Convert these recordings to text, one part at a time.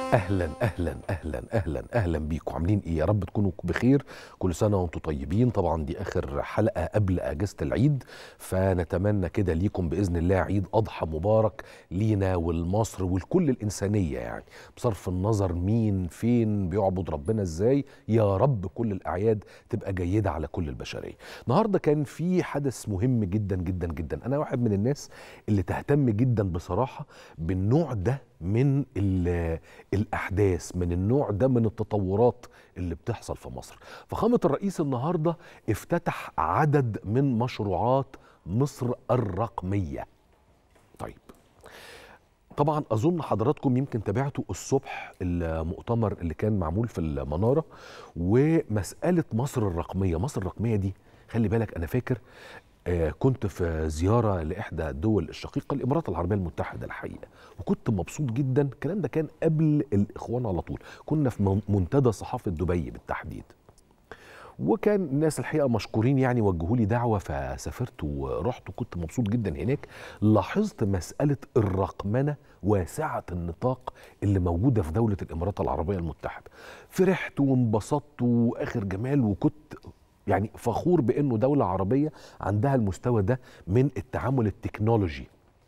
اهلا اهلا اهلا اهلا اهلا بيكم عاملين ايه يا رب تكونوا بخير كل سنه وانتم طيبين طبعا دي اخر حلقه قبل اجازه العيد فنتمنى كده ليكم باذن الله عيد اضحى مبارك لينا ولمصر ولكل الانسانيه يعني بصرف النظر مين فين بيعبد ربنا ازاي يا رب كل الاعياد تبقى جيده على كل البشريه النهارده كان في حدث مهم جدا جدا جدا انا واحد من الناس اللي تهتم جدا بصراحه بالنوع ده من الاحداث من النوع ده من التطورات اللي بتحصل في مصر فخامه الرئيس النهارده افتتح عدد من مشروعات مصر الرقميه طيب طبعا اظن حضراتكم يمكن تابعتوا الصبح المؤتمر اللي كان معمول في المناره ومساله مصر الرقميه مصر الرقميه دي خلي بالك انا فاكر آه كنت في زيارة لإحدى الدول الشقيقة الإمارات العربية المتحدة الحقيقة وكنت مبسوط جدا الكلام ده كان قبل الإخوان على طول كنا في منتدى صحافة دبي بالتحديد وكان الناس الحقيقه مشكورين يعني وجهوا لي دعوه فسافرت ورحت وكنت مبسوط جدا هناك لاحظت مساله الرقمنه واسعه النطاق اللي موجوده في دوله الامارات العربيه المتحده فرحت وانبسطت واخر جمال وكنت يعني فخور بانه دوله عربيه عندها المستوى ده من التعامل التكنولوجي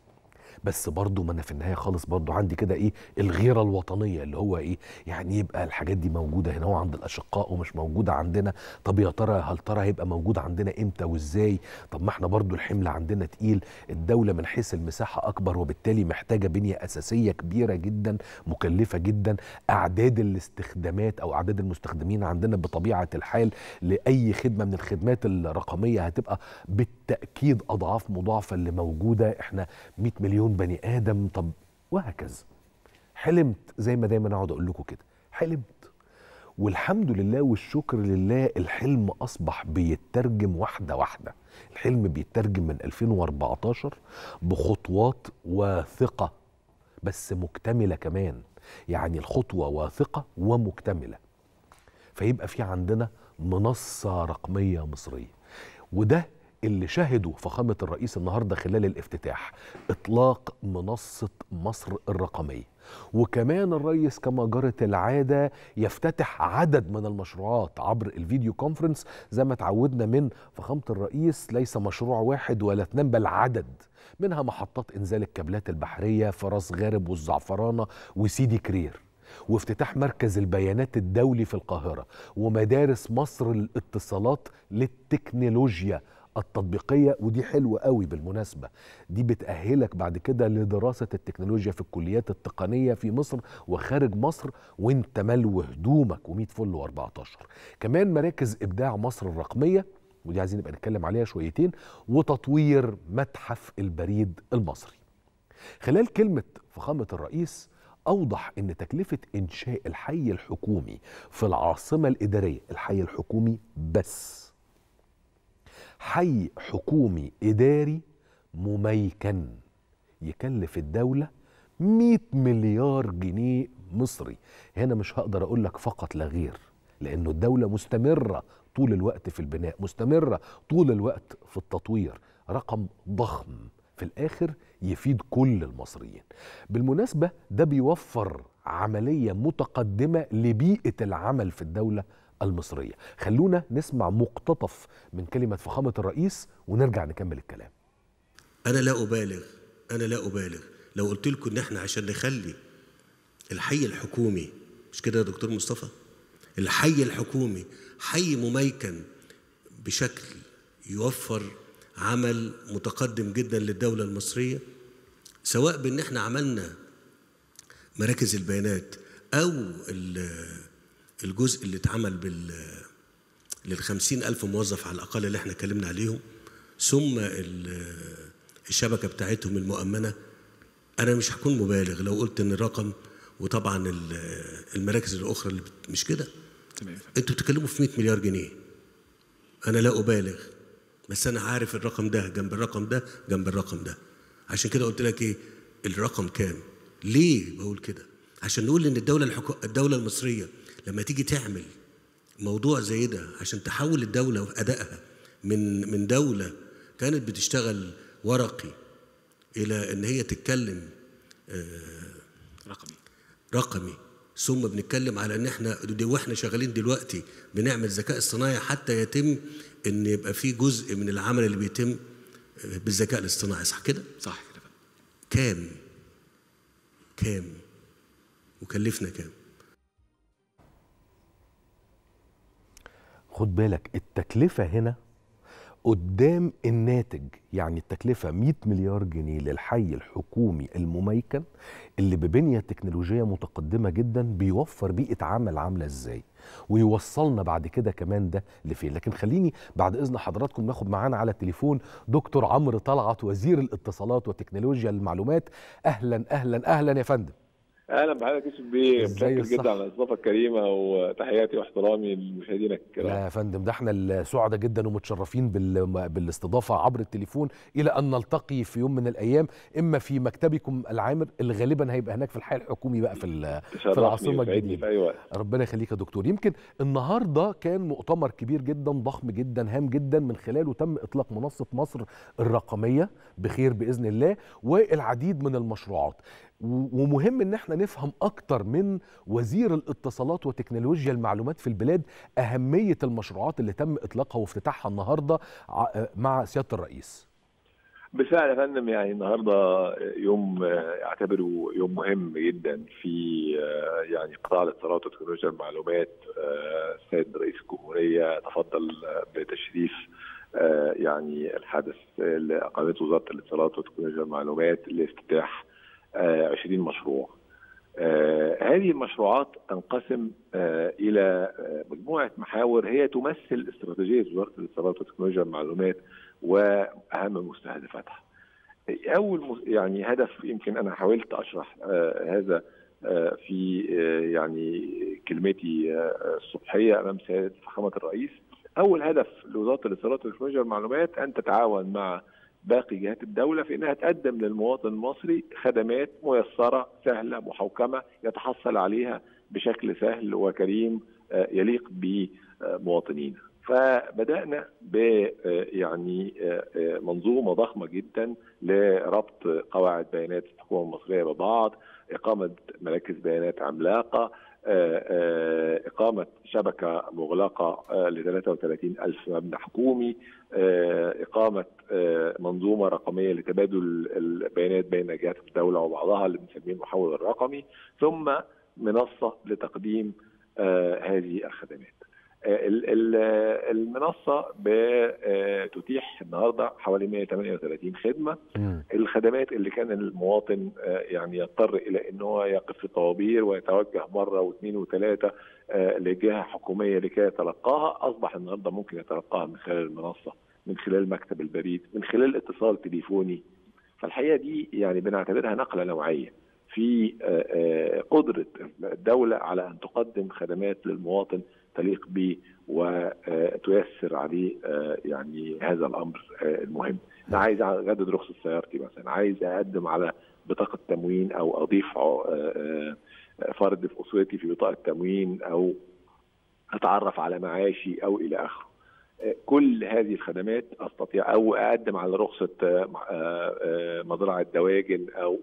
بس برضه ما انا في النهايه خالص برضه عندي كده ايه الغيره الوطنيه اللي هو ايه يعني يبقى الحاجات دي موجوده هنا عند الاشقاء ومش موجوده عندنا طب يا ترى هل ترى هيبقى موجود عندنا امتى وازاي طب ما احنا برضه الحمل عندنا تقيل الدوله من حيث المساحه اكبر وبالتالي محتاجه بنيه اساسيه كبيره جدا مكلفه جدا اعداد الاستخدامات او اعداد المستخدمين عندنا بطبيعه الحال لاي خدمه من الخدمات الرقميه هتبقى بالتاكيد اضعاف مضاعفه اللي موجوده احنا 100 مليون بني ادم طب وهكذا حلمت زي ما دايما اقعد اقول لكم كده حلمت والحمد لله والشكر لله الحلم اصبح بيترجم واحده واحده الحلم بيترجم من 2014 بخطوات واثقه بس مكتمله كمان يعني الخطوه واثقه ومكتمله فيبقى في عندنا منصه رقميه مصريه وده اللي شهدوا فخامة الرئيس النهاردة خلال الافتتاح إطلاق منصة مصر الرقمية وكمان الرئيس كما جرت العادة يفتتح عدد من المشروعات عبر الفيديو كونفرنس زي ما تعودنا من فخامة الرئيس ليس مشروع واحد ولا اثنين بل عدد منها محطات إنزال الكابلات البحرية في راس غارب والزعفرانة وسيدي كرير وافتتاح مركز البيانات الدولي في القاهرة ومدارس مصر للاتصالات للتكنولوجيا التطبيقية ودي حلوة قوي بالمناسبة دي بتأهلك بعد كده لدراسة التكنولوجيا في الكليات التقنية في مصر وخارج مصر وانت ملو هدومك و100 فل و14 كمان مراكز إبداع مصر الرقمية ودي عايزين نبقى نتكلم عليها شويتين وتطوير متحف البريد المصري خلال كلمة فخامة الرئيس أوضح أن تكلفة إنشاء الحي الحكومي في العاصمة الإدارية الحي الحكومي بس حي حكومي إداري مميكن يكلف الدولة 100 مليار جنيه مصري هنا مش هقدر أقول لك فقط لا غير لأنه الدولة مستمرة طول الوقت في البناء مستمرة طول الوقت في التطوير رقم ضخم في الآخر يفيد كل المصريين بالمناسبة ده بيوفر عملية متقدمة لبيئة العمل في الدولة المصرية خلونا نسمع مقتطف من كلمة فخامة الرئيس ونرجع نكمل الكلام أنا لا أبالغ أنا لا أبالغ لو قلت لكم إن إحنا عشان نخلي الحي الحكومي مش كده يا دكتور مصطفى الحي الحكومي حي مميكن بشكل يوفر عمل متقدم جدا للدولة المصرية سواء بإن إحنا عملنا مراكز البيانات أو الجزء اللي اتعمل بال للخمسين ألف موظف على الأقل اللي احنا اتكلمنا عليهم ثم الشبكة بتاعتهم المؤمنة أنا مش هكون مبالغ لو قلت إن الرقم وطبعا المراكز الأخرى اللي مش كده تمام أنتوا بتتكلموا في 100 مليار جنيه أنا لا أبالغ بس أنا عارف الرقم ده جنب الرقم ده جنب الرقم ده عشان كده قلت لك إيه الرقم كام ليه بقول كده عشان نقول إن الدولة الحكو... الدولة المصرية لما تيجي تعمل موضوع زي ده عشان تحول الدولة وأدائها من من دولة كانت بتشتغل ورقي إلى إن هي تتكلم رقمي رقمي ثم بنتكلم على ان احنا دي واحنا شغالين دلوقتي بنعمل ذكاء اصطناعي حتى يتم ان يبقى في جزء من العمل اللي بيتم بالذكاء الاصطناعي صح كده؟ صح كده كام؟ كام؟ وكلفنا كام؟ خد بالك التكلفة هنا قدام الناتج يعني التكلفة 100 مليار جنيه للحي الحكومي المميكن اللي ببنية تكنولوجية متقدمة جدا بيوفر بيئة عمل عاملة ازاي ويوصلنا بعد كده كمان ده لفين لكن خليني بعد اذن حضراتكم ناخد معانا على التليفون دكتور عمرو طلعت وزير الاتصالات وتكنولوجيا المعلومات اهلا اهلا اهلا يا فندم اهلا بحضرتك يوسف بيه إزاي متشكر الصح؟ جدا على الاستضافه الكريمه وتحياتي واحترامي لمشاهدينا الكرام لا يا فندم ده احنا السعداء جدا ومتشرفين بال- بالاستضافه عبر التليفون الى ان نلتقي في يوم من الايام اما في مكتبكم العامر اللي غالبا هيبقى هناك في الحي الحكومي بقى في ال- في تشرفني العاصمه وسعدني الجديده في اي وقت ربنا يخليك يا دكتور يمكن النهارده كان مؤتمر كبير جدا ضخم جدا هام جدا من خلاله تم اطلاق منصه مصر الرقميه بخير باذن الله والعديد من المشروعات و- ومهم ان احنا نفهم اكتر من وزير الاتصالات وتكنولوجيا المعلومات في البلاد اهميه المشروعات اللي تم اطلاقها وافتتاحها النهارده ع- مع سياده الرئيس بالفعل يا فندم يعني النهارده يوم آه، اعتبره يوم مهم جدا في آه، يعني قطاع الاتصالات وتكنولوجيا المعلومات آه، السيد رئيس الجمهوريه تفضل آه، بتشريف آه، يعني الحدث اللي اقامته وزاره الاتصالات وتكنولوجيا المعلومات لافتتاح آه، 20 مشروع. آه، هذه المشروعات تنقسم آه، الى آه، مجموعه محاور هي تمثل استراتيجيه وزاره الاتصالات وتكنولوجيا المعلومات واهم مستهدفاتها. اول مس- يعني هدف يمكن انا حاولت اشرح آه، هذا آه، في آه، يعني كلمتي آه، الصبحيه امام سياده فخامه الرئيس. اول هدف لوزاره الاتصالات وتكنولوجيا المعلومات ان تتعاون مع باقي جهات الدوله في انها تقدم للمواطن المصري خدمات ميسره سهله محوكمه يتحصل عليها بشكل سهل وكريم آه، يليق بمواطنينا. فبدانا ب آه، يعني آه، آه، منظومه ضخمه جدا لربط قواعد بيانات الحكومه المصريه ببعض، اقامه مراكز بيانات عملاقه، آه، آه، إقامة شبكة مغلقة ل 33 ألف مبنى حكومي آه، إقامة آه، منظومة رقمية لتبادل البيانات بين جهات الدولة وبعضها اللي بنسميه المحول الرقمي ثم منصة لتقديم آه، هذه الخدمات آه، ال- ال- آه، المنصة بتتيح النهاردة حوالي 138 خدمة مم. الخدمات اللي كان المواطن آه، يعني يضطر الى ان هو يقف في طوابير ويتوجه مره واثنين وثلاثه آه، لجهه حكوميه لكي يتلقاها اصبح النهارده ممكن يتلقاها من خلال المنصه من خلال مكتب البريد من خلال اتصال تليفوني فالحقيقه دي يعني بنعتبرها نقله نوعيه في آه، آه، قدره الدوله على ان تقدم خدمات للمواطن تليق به وتيسر عليه آه، يعني هذا الامر آه، المهم انا عايز اجدد رخصه سيارتي مثلا عايز اقدم على بطاقه تموين او اضيف آه، آه، فرد في اسرتي في بطاقه تموين او اتعرف على معاشي او الى اخره آه، كل هذه الخدمات استطيع او اقدم على رخصه آه، آه، آه، مزرعه دواجن او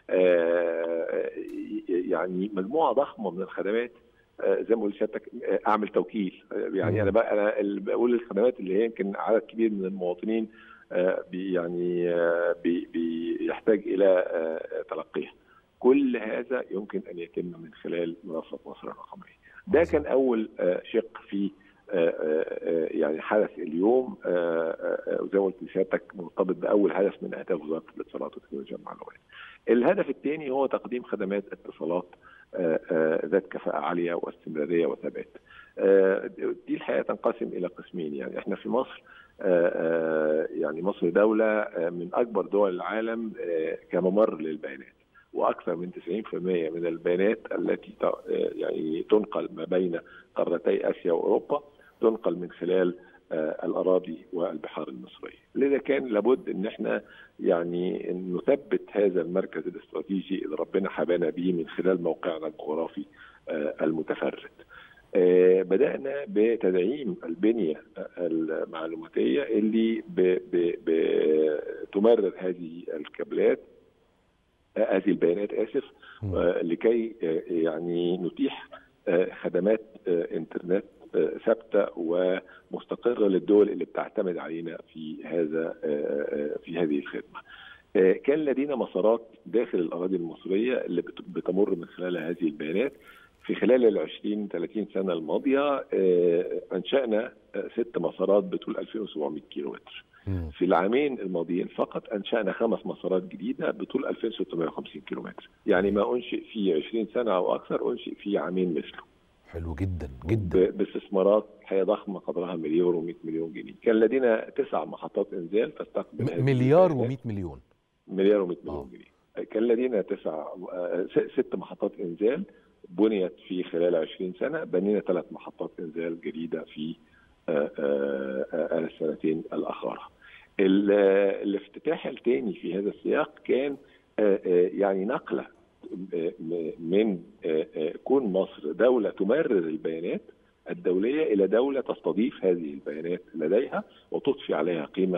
آه، يعني مجموعه ضخمه من الخدمات آه، زي ما قلت لسيادتك آه، اعمل توكيل آه، يعني انا بقى انا اللي بقول الخدمات اللي هي يمكن عدد كبير من المواطنين آه، بي يعني آه، بي بيحتاج الى آه، تلقيها كل هذا يمكن ان يتم من خلال منصه مصر الرقميه ده كان اول آه، شق في آه، آه، يعني حدث اليوم آه، آه، وزي ما قلت لسيادتك مرتبط باول هدف من اهداف وزاره الاتصالات وتكنولوجيا المعلومات. الهدف الثاني هو تقديم خدمات اتصالات آه، آه، ذات كفاءه عاليه واستمراريه وثبات. آه، دي الحقيقه تنقسم الى قسمين يعني احنا في مصر آه، آه، يعني مصر دوله آه، من اكبر دول العالم آه، كممر للبيانات. واكثر من 90% من البيانات التي ت- آه، يعني تنقل ما بين قارتي اسيا واوروبا تنقل من خلال آه، الاراضي والبحار المصريه، لذا كان لابد ان احنا يعني نثبت هذا المركز الاستراتيجي اللي ربنا حبانا به من خلال موقعنا الجغرافي آه، المتفرد. آه، بدانا بتدعيم البنيه المعلوماتيه اللي ب- ب- بتمرر هذه الكابلات هذه البيانات اسف مم. لكي يعني نتيح خدمات انترنت ثابته ومستقره للدول اللي بتعتمد علينا في هذا في هذه الخدمه. كان لدينا مسارات داخل الاراضي المصريه اللي بتمر من خلال هذه البيانات في خلال ال 20 30 سنه الماضيه انشانا ست مسارات بطول 2700 كيلومتر. مم. في العامين الماضيين فقط انشانا خمس مسارات جديده بطول 2650 كيلومتر، يعني ما انشئ في 20 سنه او اكثر انشئ في عامين مثله. حلو جدا جدا ب- باستثمارات حقيقه ضخمه قدرها مليار و100 مليون جنيه، كان لدينا تسع محطات انزال تستقبل هذه م- مليار البيانات. و100 مليون مليار و100 آه. مليون جنيه كان لدينا تسع آه، س- ست محطات انزال بنيت في خلال 20 سنه بنينا ثلاث محطات انزال جديده في آه، آه، آه، السنتين الاخيره. ال- آه، الافتتاح الثاني في هذا السياق كان آه، آه، يعني نقله آه، م- من آه، آه، كون مصر دوله تمرر البيانات الدوليه الى دوله تستضيف هذه البيانات لديها وتضفي عليها قيمه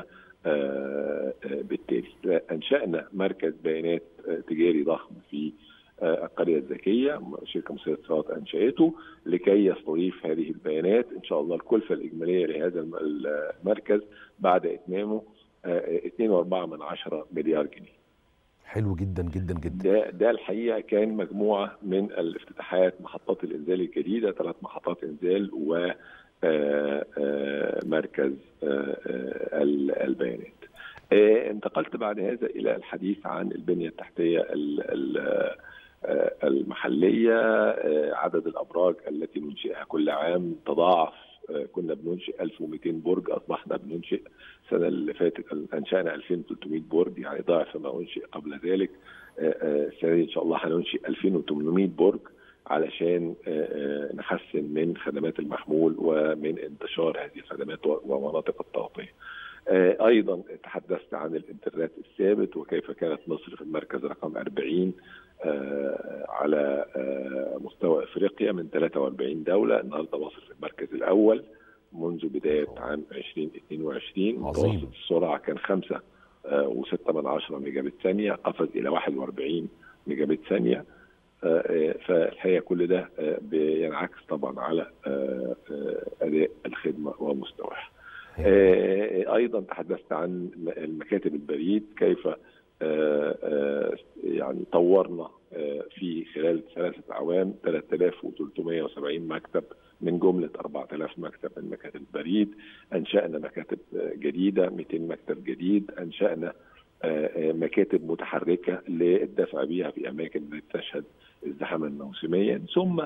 آه، آه، بالتالي انشانا مركز بيانات آه، تجاري ضخم في آه، القريه الذكيه شركه مصريه للاتصالات انشاته لكي يستضيف هذه البيانات ان شاء الله الكلفه الاجماليه لهذا الم- المركز بعد اتمامه آه، 2.4 من عشرة مليار جنيه حلو جدا جدا جدا ده ده الحقيقه كان مجموعه من الافتتاحات محطات الانزال الجديده ثلاث محطات انزال و آه، آه، مركز آه، آه، ال- البيانات. آه، انتقلت بعد هذا الى الحديث عن البنيه التحتيه ال- ال- آه، المحليه آه، عدد الابراج التي ننشئها كل عام تضاعف آه، كنا بننشئ 1200 برج اصبحنا بننشئ السنه اللي فاتت انشانا 2300 برج يعني ضعف ما انشئ قبل ذلك آه، آه، السنه دي ان شاء الله هننشئ 2800 برج علشان آه، آه، نحسن من خدمات المحمول ومن انتشار هذه الخدمات و- ومناطق التغطيه. آه، ايضا تحدثت عن الانترنت الثابت وكيف كانت مصر في المركز رقم 40 آه، على آه، مستوى افريقيا من 43 دوله النهارده مصر في المركز الاول منذ بدايه عام 2022 عظيم. متوسط السرعه كان 5 و6 من 10 ميجا بت ثانيه قفز الى 41 ميجا بت ثانيه آه، آه، فالحقيقه كل ده آه، بينعكس طبعا على آه، آه، اداء الخدمه ومستواها. آه، ايضا تحدثت عن م- المكاتب البريد كيف آه، آه، يعني طورنا آه، في خلال ثلاثه اعوام 3370 مكتب من جمله 4000 مكتب من مكاتب البريد انشانا مكاتب آه، جديده 200 مكتب جديد انشانا آه، آه، مكاتب متحركه للدفع بها في اماكن تشهد ازدحاما موسميا ثم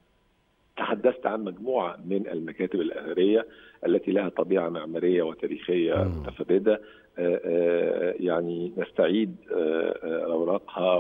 تحدثت عن مجموعه من المكاتب الاثريه التي لها طبيعه معماريه وتاريخيه مم. متفرده آه، آه، يعني نستعيد آه، آه، اوراقها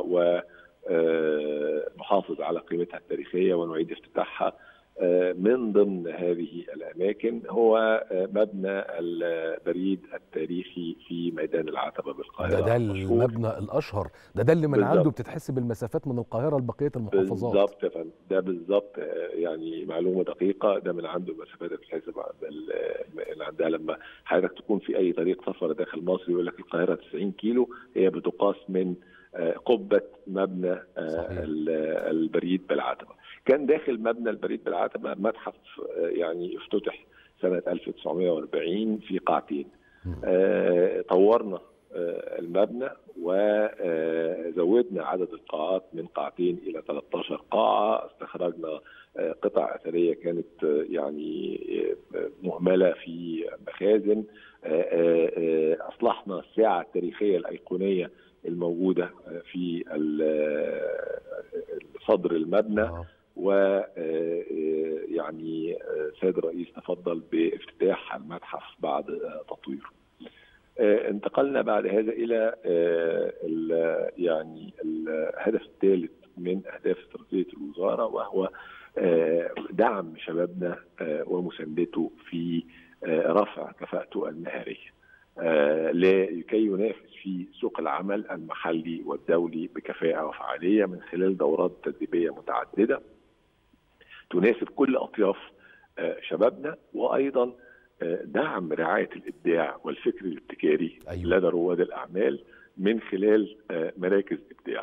ونحافظ على قيمتها التاريخيه ونعيد افتتاحها آه، من ضمن هذه الاماكن هو آه، مبنى البريد التاريخي في ميدان العتبه بالقاهره ده ده المشهور. المبنى الاشهر ده ده اللي من بالظبط. عنده بتتحسب المسافات من القاهره لبقيه المحافظات بالظبط يا فندم ده بالظبط آه، يعني معلومه دقيقه ده من عنده المسافات بتتحسب ال- اللي عندها لما حضرتك تكون في اي طريق سفر داخل مصر يقول لك القاهره 90 كيلو هي بتقاس من آه، قبه مبنى آه، صحيح. ال- البريد بالعتبه كان داخل مبنى البريد بالعتبه متحف آه، يعني افتتح سنه 1940 في قاعتين مم. آه، طورنا آه، المبنى وزودنا عدد القاعات من قاعتين الى 13 قاعه استخرجنا آه، قطع اثريه كانت آه، يعني آه، مهمله في مخازن آه، آه، آه، اصلحنا الساعه التاريخيه الايقونيه الموجوده آه، في ال- آه، صدر المبنى آه. و آه، يعني آه، سيد الرئيس تفضل بافتتاح المتحف بعد آه، تطويره. آه، انتقلنا بعد هذا الى آه، ال- يعني الهدف الثالث من اهداف استراتيجيه الوزاره وهو آه، دعم شبابنا آه، ومساندته في آه، رفع كفاءته المهاريه آه، لكي ينافس في سوق العمل المحلي والدولي بكفاءه وفعاليه من خلال دورات تدريبيه متعدده تناسب كل اطياف آه، شبابنا وايضا آه، دعم رعايه الابداع والفكر الابتكاري أيوة. لدى رواد الاعمال من خلال آه، مراكز ابداع.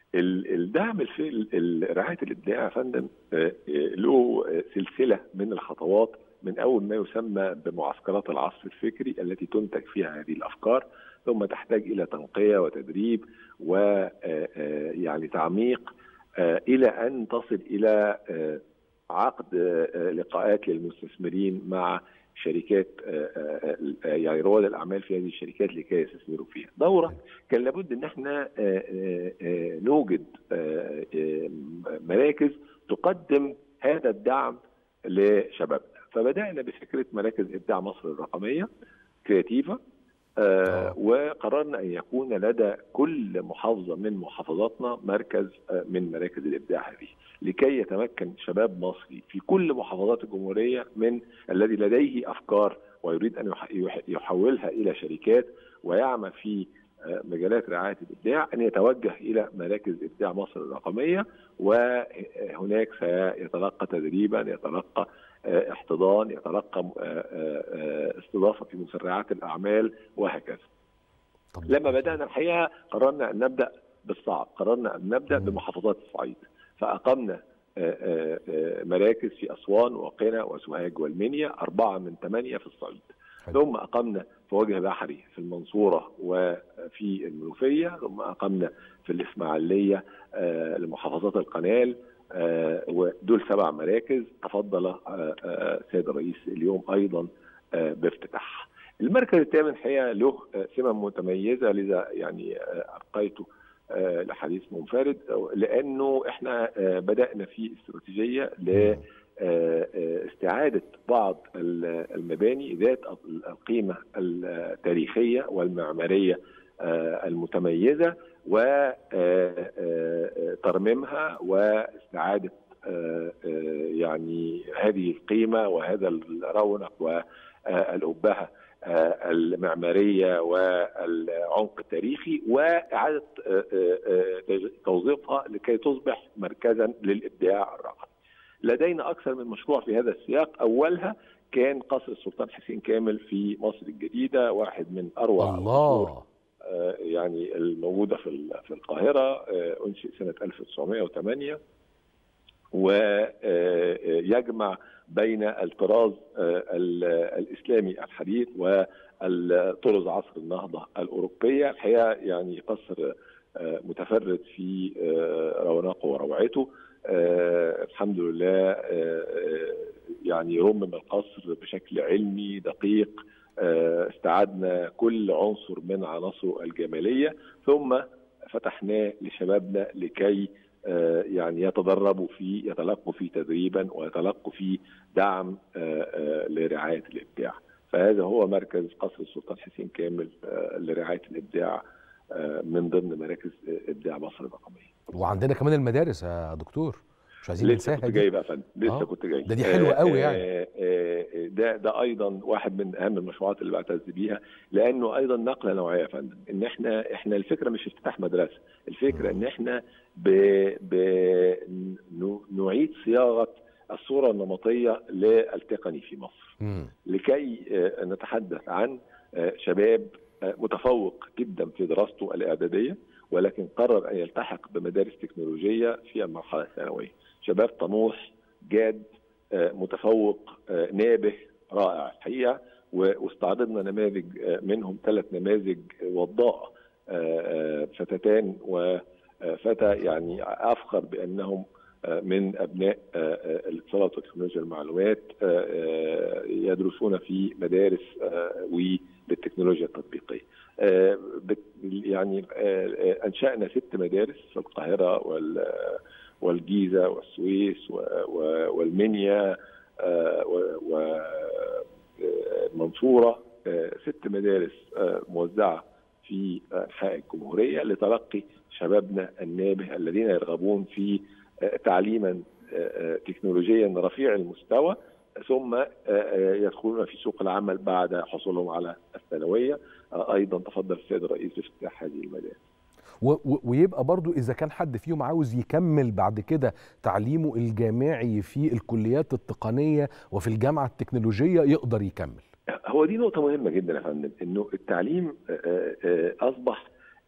الدعم في رعايه الابداع يا فندم له سلسله من الخطوات من اول ما يسمى بمعسكرات العصف الفكري التي تنتج فيها هذه الافكار ثم تحتاج الى تنقيه وتدريب ويعني تعميق الى ان تصل الى عقد لقاءات للمستثمرين مع شركات يعني رواد الاعمال في هذه الشركات لكي يستثمروا فيها. دوره كان لابد ان احنا نوجد مراكز تقدم هذا الدعم لشبابنا، فبدانا بفكره مراكز ابداع مصر الرقميه كرياتيفا آه وقررنا ان يكون لدى كل محافظه من محافظاتنا مركز آه من مراكز الابداع هذه لكي يتمكن شباب مصري في كل محافظات الجمهوريه من الذي لديه افكار ويريد ان يحولها الى شركات ويعمل في آه مجالات رعايه الابداع ان يتوجه الى مراكز ابداع مصر الرقميه وهناك سيتلقى تدريبا يتلقى احتضان يتلقى استضافه في مسرعات الاعمال وهكذا. طب. لما بدانا الحقيقه قررنا ان نبدا بالصعب، قررنا ان نبدا بمحافظات الصعيد فاقمنا مراكز في اسوان وقنا وسوهاج والمنيا اربعه من ثمانيه في الصعيد. ثم اقمنا في وجه بحري في المنصوره وفي المنوفيه ثم اقمنا في الاسماعيليه لمحافظات القنال آه ودول سبع مراكز تفضل آه آه سيد الرئيس اليوم ايضا بافتتاحها. المركز الثامن الحقيقه له سمه متميزه لذا يعني ابقيته لحديث منفرد لانه احنا بدانا في استراتيجيه ل استعاده بعض المباني ذات القيمه التاريخيه والمعماريه المتميزه وترميمها واستعادة يعني هذه القيمة وهذا الرونق والأبهة المعمارية والعمق التاريخي وإعادة توظيفها لكي تصبح مركزا للإبداع الرقمي لدينا أكثر من مشروع في هذا السياق أولها كان قصر السلطان حسين كامل في مصر الجديدة واحد من أروع الله يعني الموجوده في في القاهره انشئ سنه 1908 ويجمع بين الطراز الاسلامي الحديث وطرز عصر النهضه الاوروبيه الحقيقه يعني قصر متفرد في رونقه وروعته الحمد لله يعني رمم القصر بشكل علمي دقيق استعدنا كل عنصر من عناصره الجماليه ثم فتحناه لشبابنا لكي يعني يتدربوا فيه يتلقوا فيه تدريبا ويتلقوا فيه دعم لرعايه الابداع فهذا هو مركز قصر السلطان حسين كامل لرعايه الابداع من ضمن مراكز ابداع مصر الرقميه وعندنا كمان المدارس يا دكتور مش عايزين لسه ننساها كنت جاي بقى فندم لسه آه. كنت جاي ده دي حلوه قوي يعني آه ده ده ايضا واحد من اهم المشروعات اللي بعتز بيها لانه ايضا نقله نوعيه يا فندم ان احنا احنا الفكره مش افتتاح مدرسه الفكره ان احنا ب ب نعيد صياغه الصوره النمطيه للتقني في مصر م. لكي نتحدث عن شباب متفوق جدا في دراسته الاعداديه ولكن قرر ان يلتحق بمدارس تكنولوجيه في المرحله الثانويه شباب طموح جاد متفوق نابه رائع الحقيقه واستعرضنا نماذج منهم ثلاث نماذج وضاء فتاتان وفتى يعني افخر بانهم من ابناء الاتصالات وتكنولوجيا المعلومات يدرسون في مدارس وللتكنولوجيا التطبيقيه. يعني انشانا ست مدارس في القاهره والجيزه والسويس والمنيا والمنصوره ست مدارس موزعه في انحاء الجمهوريه لتلقي شبابنا النابه الذين يرغبون في تعليما تكنولوجيا رفيع المستوى ثم يدخلون في سوق العمل بعد حصولهم على الثانويه ايضا تفضل السيد الرئيس بافتتاح هذه المدارس ويبقى برضو اذا كان حد فيهم عاوز يكمل بعد كده تعليمه الجامعي في الكليات التقنيه وفي الجامعه التكنولوجيه يقدر يكمل هو دي نقطه مهمه جدا يا فندم انه التعليم اصبح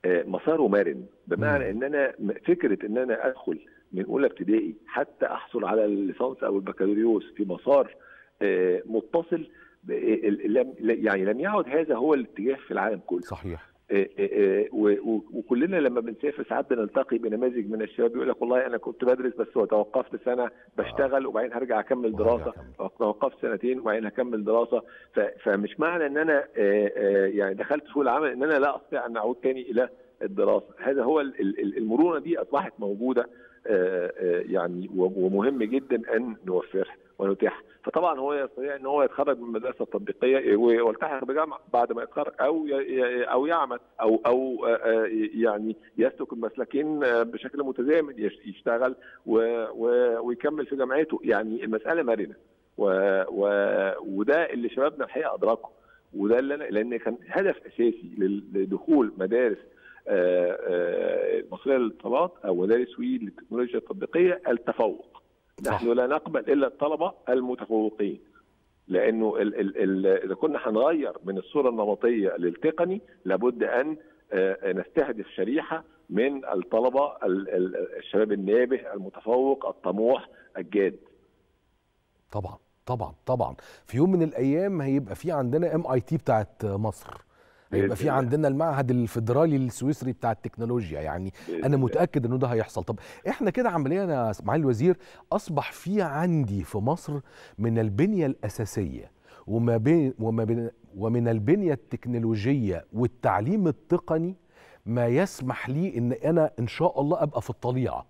آه، مساره مرن بمعنى ان انا م- فكره ان انا ادخل من اولى ابتدائي حتى احصل على الليسانس او البكالوريوس في مسار آه، متصل ب- ال- لم يعني لم يعد هذا هو الاتجاه في العالم كله صحيح آه، آه، و- و- وكلنا لما بنسافر ساعات بنلتقي بنماذج من الشباب يقول لك والله انا كنت بدرس بس وتوقفت سنه بشتغل وبعدين هرجع اكمل وهرجع دراسه أكمل. توقفت سنتين وبعدين هكمل دراسه ف- فمش معنى ان انا آه، آه، يعني دخلت سوق العمل ان انا لا استطيع ان اعود تاني الى الدراسه هذا هو ال- ال- المرونه دي اصبحت موجوده آه، آه، يعني و- ومهم جدا ان نوفرها ونتيحها فطبعا هو يستطيع ان هو يتخرج من المدرسه التطبيقيه ويلتحق بجامعه بعد ما يتخرج او ي- ي- او يعمل او او آه، آه، يعني يسلك المسلكين آه، بشكل متزامن يش- يشتغل و- و- ويكمل في جامعته يعني المساله مرنه و- و- وده اللي شبابنا الحقيقه ادركه وده اللي انا لان كان هدف اساسي لل- لدخول مدارس آه، آه، المصريه للاتصالات او مدارس وي للتكنولوجيا التطبيقيه التفوق صح. نحن لا نقبل الا الطلبه المتفوقين لانه ال ال ال اذا كنا هنغير من الصوره النمطيه للتقني لابد ان آه، نستهدف شريحه من الطلبه ال- ال- الشباب النابه المتفوق الطموح الجاد طبعا طبعا طبعا في يوم من الايام هيبقى في عندنا ام اي تي بتاعت مصر هيبقى بإذن في الله. عندنا المعهد الفيدرالي السويسري بتاع التكنولوجيا يعني بإذن انا الله. متاكد انه ده هيحصل طب احنا كده عمليا يا معالي الوزير اصبح في عندي في مصر من البنيه الاساسيه وما بين وما بين ومن البنيه التكنولوجيه والتعليم التقني ما يسمح لي ان انا ان شاء الله ابقى في الطليعه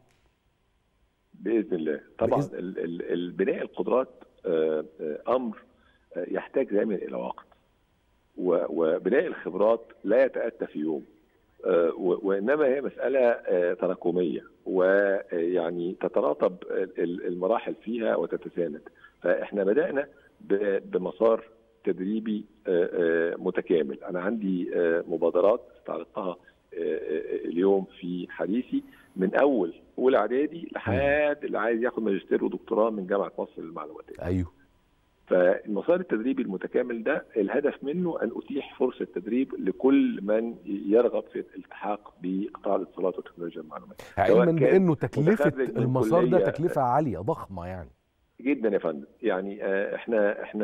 باذن الله طبعا بإذن- ال- ال- البناء القدرات آه، آه، امر آه، يحتاج دائما الى وقت و- وبناء الخبرات لا يتاتى في يوم آه، و- وانما هي مساله آه، تراكميه ويعني تتراتب ال- ال- المراحل فيها وتتساند فاحنا بدانا ب- بمسار تدريبي آه، آه، متكامل انا عندي آه، مبادرات استعرضتها آه، آه، اليوم في حديثي من اول اولى اعدادي لحد اللي عايز ياخد ماجستير ودكتوراه من جامعه مصر للمعلوماتيه ايوه فالمسار التدريبي المتكامل ده الهدف منه ان اتيح فرصه تدريب لكل من يرغب في الالتحاق بقطاع الاتصالات وتكنولوجيا المعلومات علما كان بانه تكلفه متخرج من المسار ده كلية- تكلفه عاليه ضخمه يعني جدا يا فندم يعني آه، احنا احنا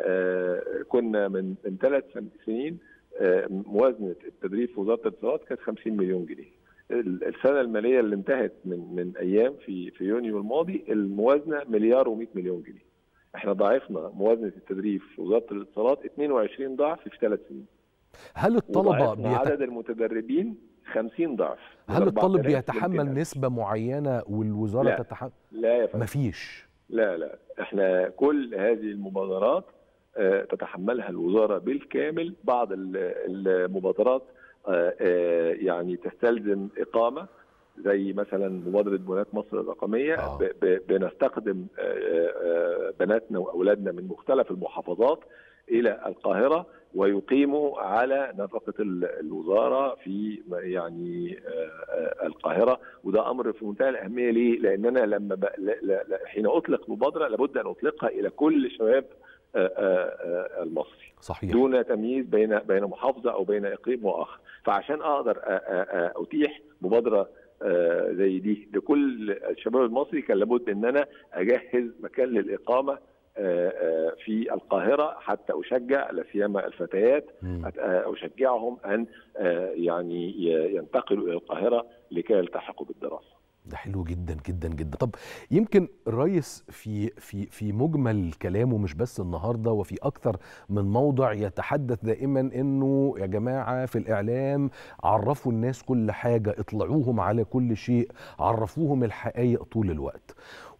آه، كنا من من ثلاث سنين آه، موازنه التدريب في وزاره الاتصالات كانت 50 مليون جنيه ال- السنه الماليه اللي انتهت من من ايام في في يونيو الماضي الموازنه مليار و100 مليون جنيه احنا ضاعفنا موازنه التدريب في وزاره الاتصالات 22 ضعف في ثلاث سنين هل الطلبه وضاعفنا بيت... عدد المتدربين 50 ضعف هل الطالب 4000 بيتحمل يمكن. نسبه معينه والوزاره لا. تتحمل لا يا فندم مفيش لا لا احنا كل هذه المبادرات آه، تتحملها الوزاره بالكامل بعض ال- المبادرات آه، آه، يعني تستلزم اقامه زي مثلا مبادره بنات مصر الرقميه آه. ب- ب- بنستخدم آه، آه، بناتنا واولادنا من مختلف المحافظات الى القاهره ويقيموا على نفقه ال- الوزاره في يعني آه، آه، القاهره وده امر في منتهى الاهميه ليه؟ لان انا لما ب... لا لا لا حين اطلق مبادره لابد ان اطلقها الى كل شباب آه، آه، آه، المصري صحيح دون تمييز بين بين محافظه او بين اقليم واخر فعشان اقدر آه، آه، آه، اتيح مبادره آه، زي دي لكل الشباب المصري كان لابد ان انا اجهز مكان للاقامه آه، آه، في القاهره حتى اشجع لا سيما الفتيات مم. أت- آه، اشجعهم ان آه، يعني ي- ينتقلوا الى القاهره لكي يلتحقوا بالدراسه. ده حلو جدا جدا جدا طب يمكن الرئيس في في في مجمل كلامه مش بس النهارده وفي اكثر من موضع يتحدث دائما انه يا جماعه في الاعلام عرفوا الناس كل حاجه اطلعوهم على كل شيء عرفوهم الحقائق طول الوقت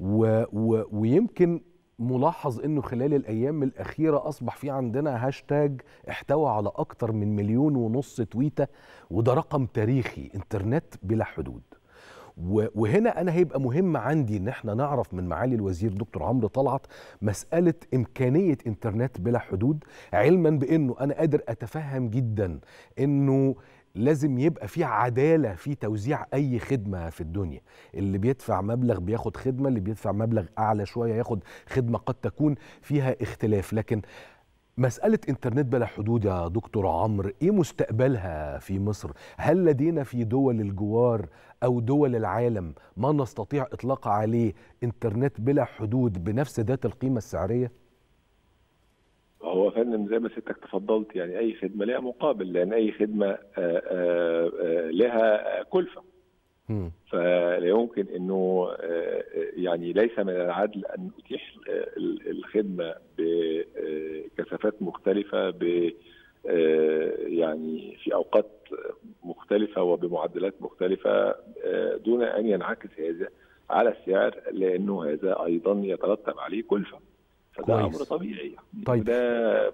و و ويمكن ملاحظ انه خلال الايام الاخيره اصبح في عندنا هاشتاج احتوى على اكتر من مليون ونص تويته وده رقم تاريخي انترنت بلا حدود و- وهنا انا هيبقى مهم عندي ان احنا نعرف من معالي الوزير دكتور عمرو طلعت مساله امكانيه انترنت بلا حدود علما بانه انا قادر اتفهم جدا انه لازم يبقى في عداله في توزيع اي خدمه في الدنيا اللي بيدفع مبلغ بياخد خدمه اللي بيدفع مبلغ اعلى شويه ياخد خدمه قد تكون فيها اختلاف لكن مسألة إنترنت بلا حدود يا دكتور عمرو إيه مستقبلها في مصر؟ هل لدينا في دول الجوار أو دول العالم ما نستطيع إطلاق عليه إنترنت بلا حدود بنفس ذات القيمة السعرية؟ هو فندم زي ما سيادتك تفضلت يعني اي خدمه لها مقابل لان اي خدمه آآ آآ لها كلفه مم. فلا يمكن انه يعني ليس من العدل ان نتيح الخدمه بكثافات مختلفه ب يعني في اوقات مختلفه وبمعدلات مختلفه دون ان ينعكس هذا على السعر لانه هذا ايضا يترتب عليه كلفه فده كويس. امر طبيعي طيب. وده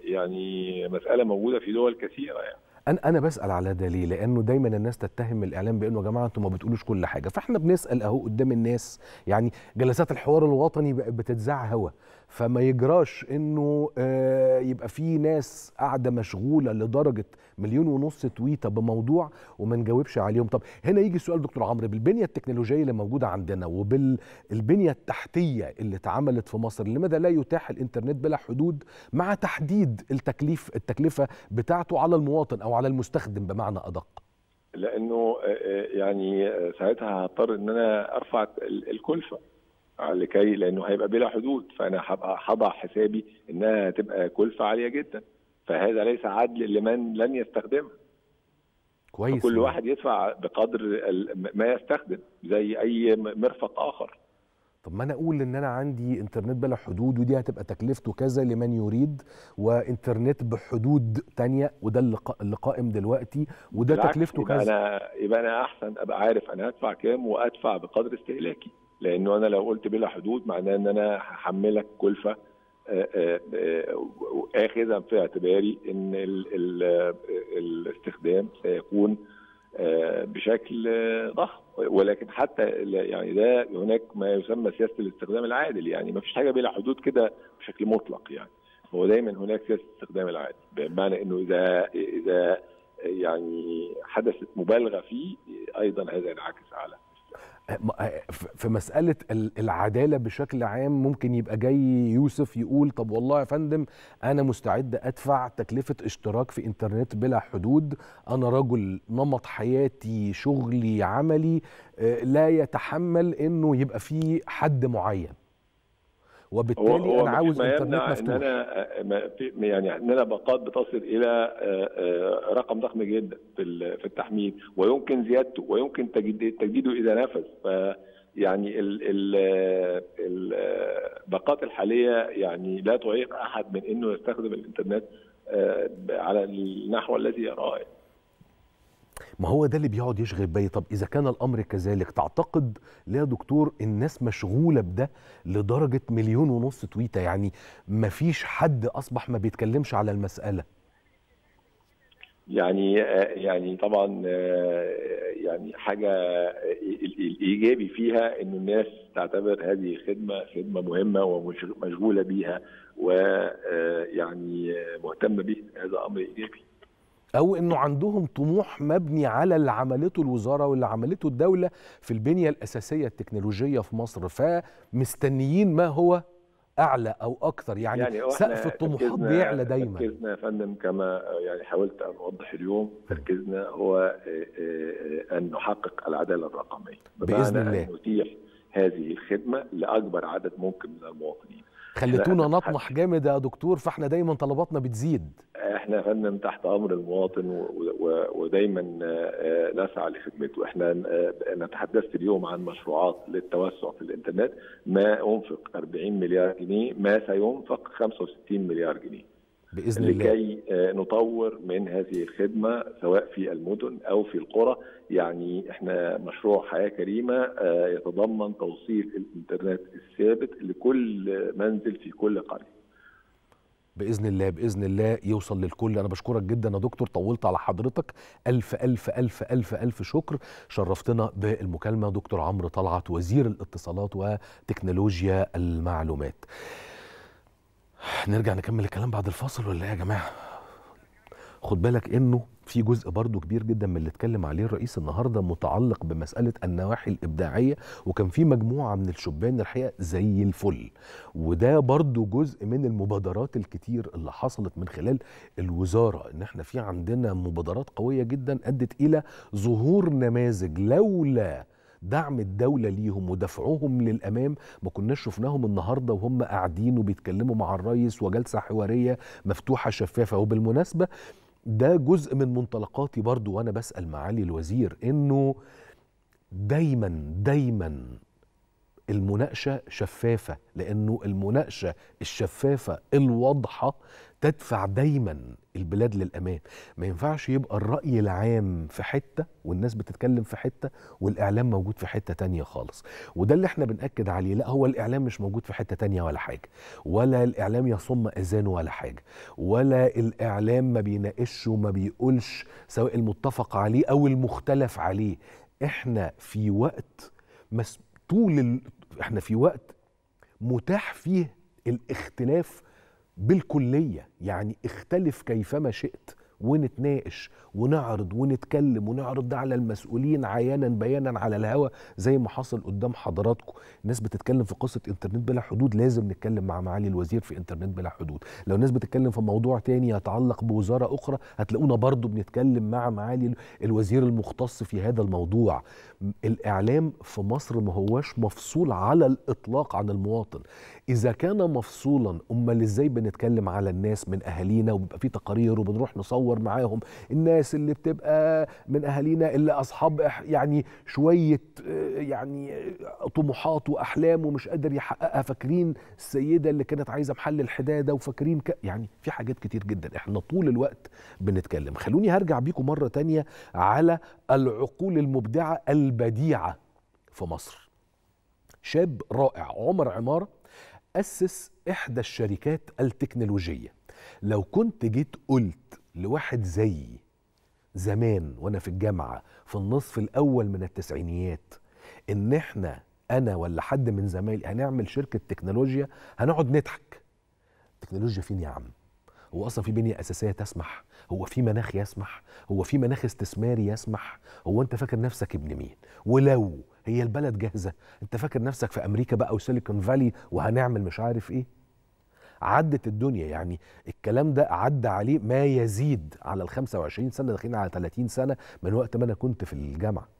يعني مساله موجوده في دول كثيره يعني انا انا بسال على ده ليه لانه دايما الناس تتهم الاعلام بانه يا جماعه انتم ما بتقولوش كل حاجه فاحنا بنسال اهو قدام الناس يعني جلسات الحوار الوطني بقت بتتذاع هوا فما يجراش انه آه يبقى في ناس قاعده مشغوله لدرجه مليون ونص تويته بموضوع وما نجاوبش عليهم طب هنا يجي سؤال دكتور عمرو بالبنيه التكنولوجيه اللي موجوده عندنا وبالبنيه التحتيه اللي اتعملت في مصر لماذا لا يتاح الانترنت بلا حدود مع تحديد التكليف التكلفه بتاعته على المواطن او على المستخدم بمعنى ادق لانه يعني ساعتها هضطر ان انا ارفع ال- الكلفه لكي لانه هيبقى بلا حدود فانا هبقى هضع حسابي انها هتبقى كلفه عاليه جدا فهذا ليس عدل لمن لن يستخدمها كويس كل واحد يدفع بقدر ال- ما يستخدم زي اي م- مرفق اخر طب ما انا اقول ان انا عندي انترنت بلا حدود ودي هتبقى تكلفته كذا لمن يريد وانترنت بحدود تانية وده اللي قا- اللي قائم دلوقتي وده بالعكس، تكلفته يبقى كذا انا يبقى انا احسن ابقى عارف انا هدفع كام وادفع بقدر استهلاكي لانه انا لو قلت بلا حدود معناه ان انا هحملك كلفه آه، آه، آه، اخذا في اعتباري ان ال ال الاستخدام سيكون آه، بشكل آه، ضخم ولكن حتى ال- يعني ده هناك ما يسمى سياسه الاستخدام العادل يعني ما فيش حاجه بلا حدود كده بشكل مطلق يعني هو دايما هناك سياسه الاستخدام العادل بمعنى انه اذا اذا يعني حدثت مبالغه فيه ايضا هذا ينعكس على م- ف- في مسألة ال- العدالة بشكل عام ممكن يبقى جاي يوسف يقول طب والله يا فندم أنا مستعد أدفع تكلفة اشتراك في إنترنت بلا حدود أنا رجل نمط حياتي شغلي عملي آه، لا يتحمل إنه يبقى فيه حد معين وبالتالي أنا مفيش عاوز ما إنترنت يمنع ان مفتوح انا آه، ما في- يعني ان انا باقات بتصل الى آه، آه، رقم ضخم جدا في ال- في التحميل ويمكن زيادته ويمكن تجديد- تجديده اذا نفذ ف يعني ال- ال- الباقات الحاليه يعني لا تعيق احد من انه يستخدم الانترنت آه، على النحو الذي يراه ما هو ده اللي بيقعد يشغل بالي طب اذا كان الامر كذلك تعتقد ليه يا دكتور الناس مشغوله بده لدرجه مليون ونص تويته يعني ما فيش حد اصبح ما بيتكلمش على المساله يعني يعني طبعا يعني حاجه الايجابي فيها ان الناس تعتبر هذه خدمه خدمه مهمه ومشغوله بيها ويعني مهتمه بيها هذا امر ايجابي او انه عندهم طموح مبني على اللي عملته الوزاره واللي عملته الدوله في البنيه الاساسيه التكنولوجيه في مصر فمستنيين ما هو اعلى او اكثر يعني, يعني سقف الطموحات بيعلى دايما تركيزنا يا فندم كما يعني حاولت ان اوضح اليوم تركيزنا هو ان نحقق العداله الرقميه باذن الله ان نتيح هذه الخدمه لاكبر عدد ممكن من المواطنين خليتونا نطمح جامد يا دكتور فاحنا دايما طلباتنا بتزيد احنا يا فندم تحت امر المواطن ودايما نسعى لخدمته احنا نتحدث اليوم عن مشروعات للتوسع في الانترنت ما انفق 40 مليار جنيه ما سينفق 65 مليار جنيه باذن الله لكي نطور من هذه الخدمه سواء في المدن او في القرى يعني احنا مشروع حياه كريمه يتضمن توصيل الانترنت الثابت لكل منزل في كل قريه باذن الله باذن الله يوصل للكل انا بشكرك جدا يا دكتور طولت على حضرتك الف الف الف الف الف شكر شرفتنا بالمكالمه دكتور عمرو طلعت وزير الاتصالات وتكنولوجيا المعلومات نرجع نكمل الكلام بعد الفاصل ولا ايه يا جماعه خد بالك انه في جزء برضو كبير جدا من اللي اتكلم عليه الرئيس النهارده متعلق بمساله النواحي الابداعيه وكان في مجموعه من الشبان الحقيقه زي الفل وده برضو جزء من المبادرات الكتير اللي حصلت من خلال الوزاره ان احنا في عندنا مبادرات قويه جدا ادت الى ظهور نماذج لولا دعم الدولة ليهم ودفعهم للأمام ما كناش شفناهم النهاردة وهم قاعدين وبيتكلموا مع الرئيس وجلسة حوارية مفتوحة شفافة وبالمناسبة ده جزء من منطلقاتي برضو وانا بسأل معالي الوزير انه دايما دايما المناقشة شفافة لأنه المناقشة الشفافة الواضحة تدفع دايما البلاد للأمام ما ينفعش يبقى الرأي العام في حتة والناس بتتكلم في حتة والإعلام موجود في حتة تانية خالص وده اللي احنا بنأكد عليه لا هو الإعلام مش موجود في حتة تانية ولا حاجة ولا الإعلام يصم أذانه ولا حاجة ولا الإعلام ما بيناقش وما بيقولش سواء المتفق عليه أو المختلف عليه احنا في وقت مس... طول ال... احنا في وقت متاح فيه الاختلاف بالكلية يعني اختلف كيفما شئت ونتناقش ونعرض ونتكلم ونعرض ده على المسؤولين عيانا بيانا على الهوا زي ما حصل قدام حضراتكم الناس بتتكلم في قصة انترنت بلا حدود لازم نتكلم مع معالي الوزير في انترنت بلا حدود لو الناس بتتكلم في موضوع تاني يتعلق بوزارة أخرى هتلاقونا برضو بنتكلم مع معالي الوزير المختص في هذا الموضوع الإعلام في مصر ما هواش مفصول على الإطلاق عن المواطن إذا كان مفصولا أمال إزاي بنتكلم على الناس من أهالينا وبيبقى في تقارير وبنروح نصور معاهم الناس اللي بتبقى من أهالينا اللي أصحاب يعني شوية يعني طموحات وأحلام ومش قادر يحققها فاكرين السيدة اللي كانت عايزة محل الحدادة وفاكرين ك... يعني في حاجات كتير جدا احنا طول الوقت بنتكلم خلوني هرجع بيكم مرة تانية على العقول المبدعة البديعة في مصر شاب رائع عمر عمارة أسس إحدى الشركات التكنولوجية لو كنت جيت قلت لواحد زيي زمان وأنا في الجامعة في النصف الأول من التسعينيات إن إحنا أنا ولا حد من زمايلي هنعمل شركة تكنولوجيا هنقعد نضحك تكنولوجيا فين يا عم هو اصلا في بنيه اساسيه تسمح هو في مناخ يسمح هو في مناخ استثماري يسمح هو انت فاكر نفسك ابن مين ولو هي البلد جاهزه انت فاكر نفسك في امريكا بقى وسيليكون فالي وهنعمل مش عارف ايه عدت الدنيا يعني الكلام ده عدى عليه ما يزيد على ال 25 سنه داخلين على 30 سنه من وقت ما انا كنت في الجامعه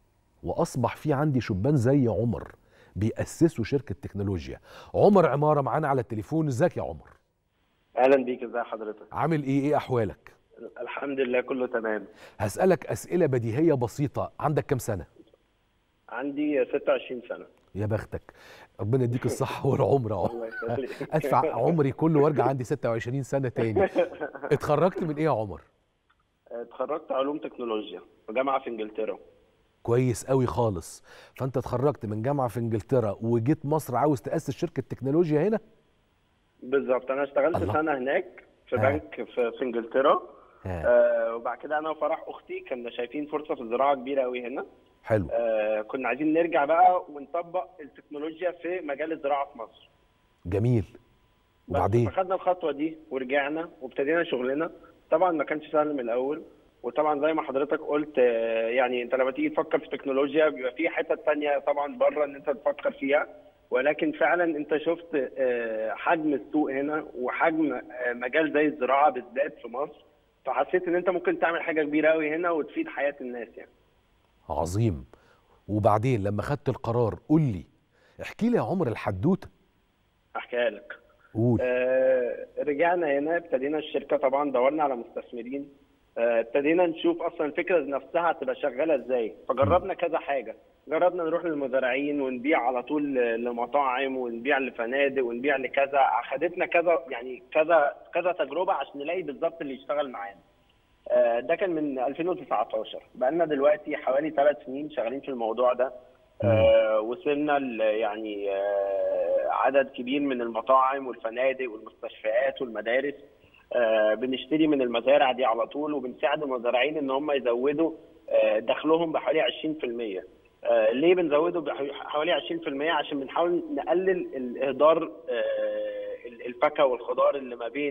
واصبح في عندي شبان زي عمر بيأسسوا شركه تكنولوجيا عمر عماره معانا على التليفون ازيك يا عمر اهلا بيك ازي حضرتك عامل ايه ايه احوالك الحمد لله كله تمام هسألك أسئلة بديهية بسيطة عندك كام سنة عندي 26 سنه يا بختك ربنا يديك الصحة والعمر يا عمر الله يخليك ادفع عمري كله وارجع عندي 26 سنة تاني اتخرجت من ايه يا عمر اتخرجت علوم تكنولوجيا في جامعه في انجلترا كويس قوي خالص فانت اتخرجت من جامعة في انجلترا وجيت مصر عاوز تأسس شركة تكنولوجيا هنا بالظبط انا اشتغلت الله. سنه هناك في ها. بنك في, في انجلترا ها. آه وبعد كده انا وفرح اختي كنا شايفين فرصه في الزراعه كبيره قوي هنا حلو آه كنا عايزين نرجع بقى ونطبق التكنولوجيا في مجال الزراعه في مصر جميل بس وبعدين فخدنا الخطوه دي ورجعنا وابتدينا شغلنا طبعا ما كانش سهل من الاول وطبعا زي ما حضرتك قلت آه، يعني انت لما تيجي تفكر في تكنولوجيا بيبقى في حتت تانية طبعا بره ان انت تفكر فيها ولكن فعلا انت شفت آه، حجم السوق هنا وحجم آه، مجال زي الزراعه بالذات في مصر فحسيت ان انت ممكن تعمل حاجه كبيره قوي هنا وتفيد حياه الناس يعني عظيم وبعدين لما خدت القرار قول لي احكي لي يا عمر الحدوتة احكيها لك قول آه، رجعنا هنا ابتدينا الشركه طبعا دورنا على مستثمرين آه، ابتدينا نشوف اصلا الفكره نفسها هتبقى شغاله ازاي فجربنا كذا حاجه جربنا نروح للمزارعين ونبيع على طول لمطاعم ونبيع لفنادق ونبيع لكذا اخدتنا كذا يعني كذا كذا تجربه عشان نلاقي بالظبط اللي يشتغل معانا آه، ده كان من 2019 بقالنا دلوقتي حوالي ثلاث سنين شغالين في الموضوع ده آه، وصلنا ل- يعني آه، عدد كبير من المطاعم والفنادق والمستشفيات والمدارس آه، بنشتري من المزارع دي على طول وبنساعد المزارعين ان هم يزودوا آه، دخلهم بحوالي 20% آه، ليه بنزوده بحوالي 20% عشان بنحاول نقلل الاهدار آه، الفاكهه والخضار اللي ما بين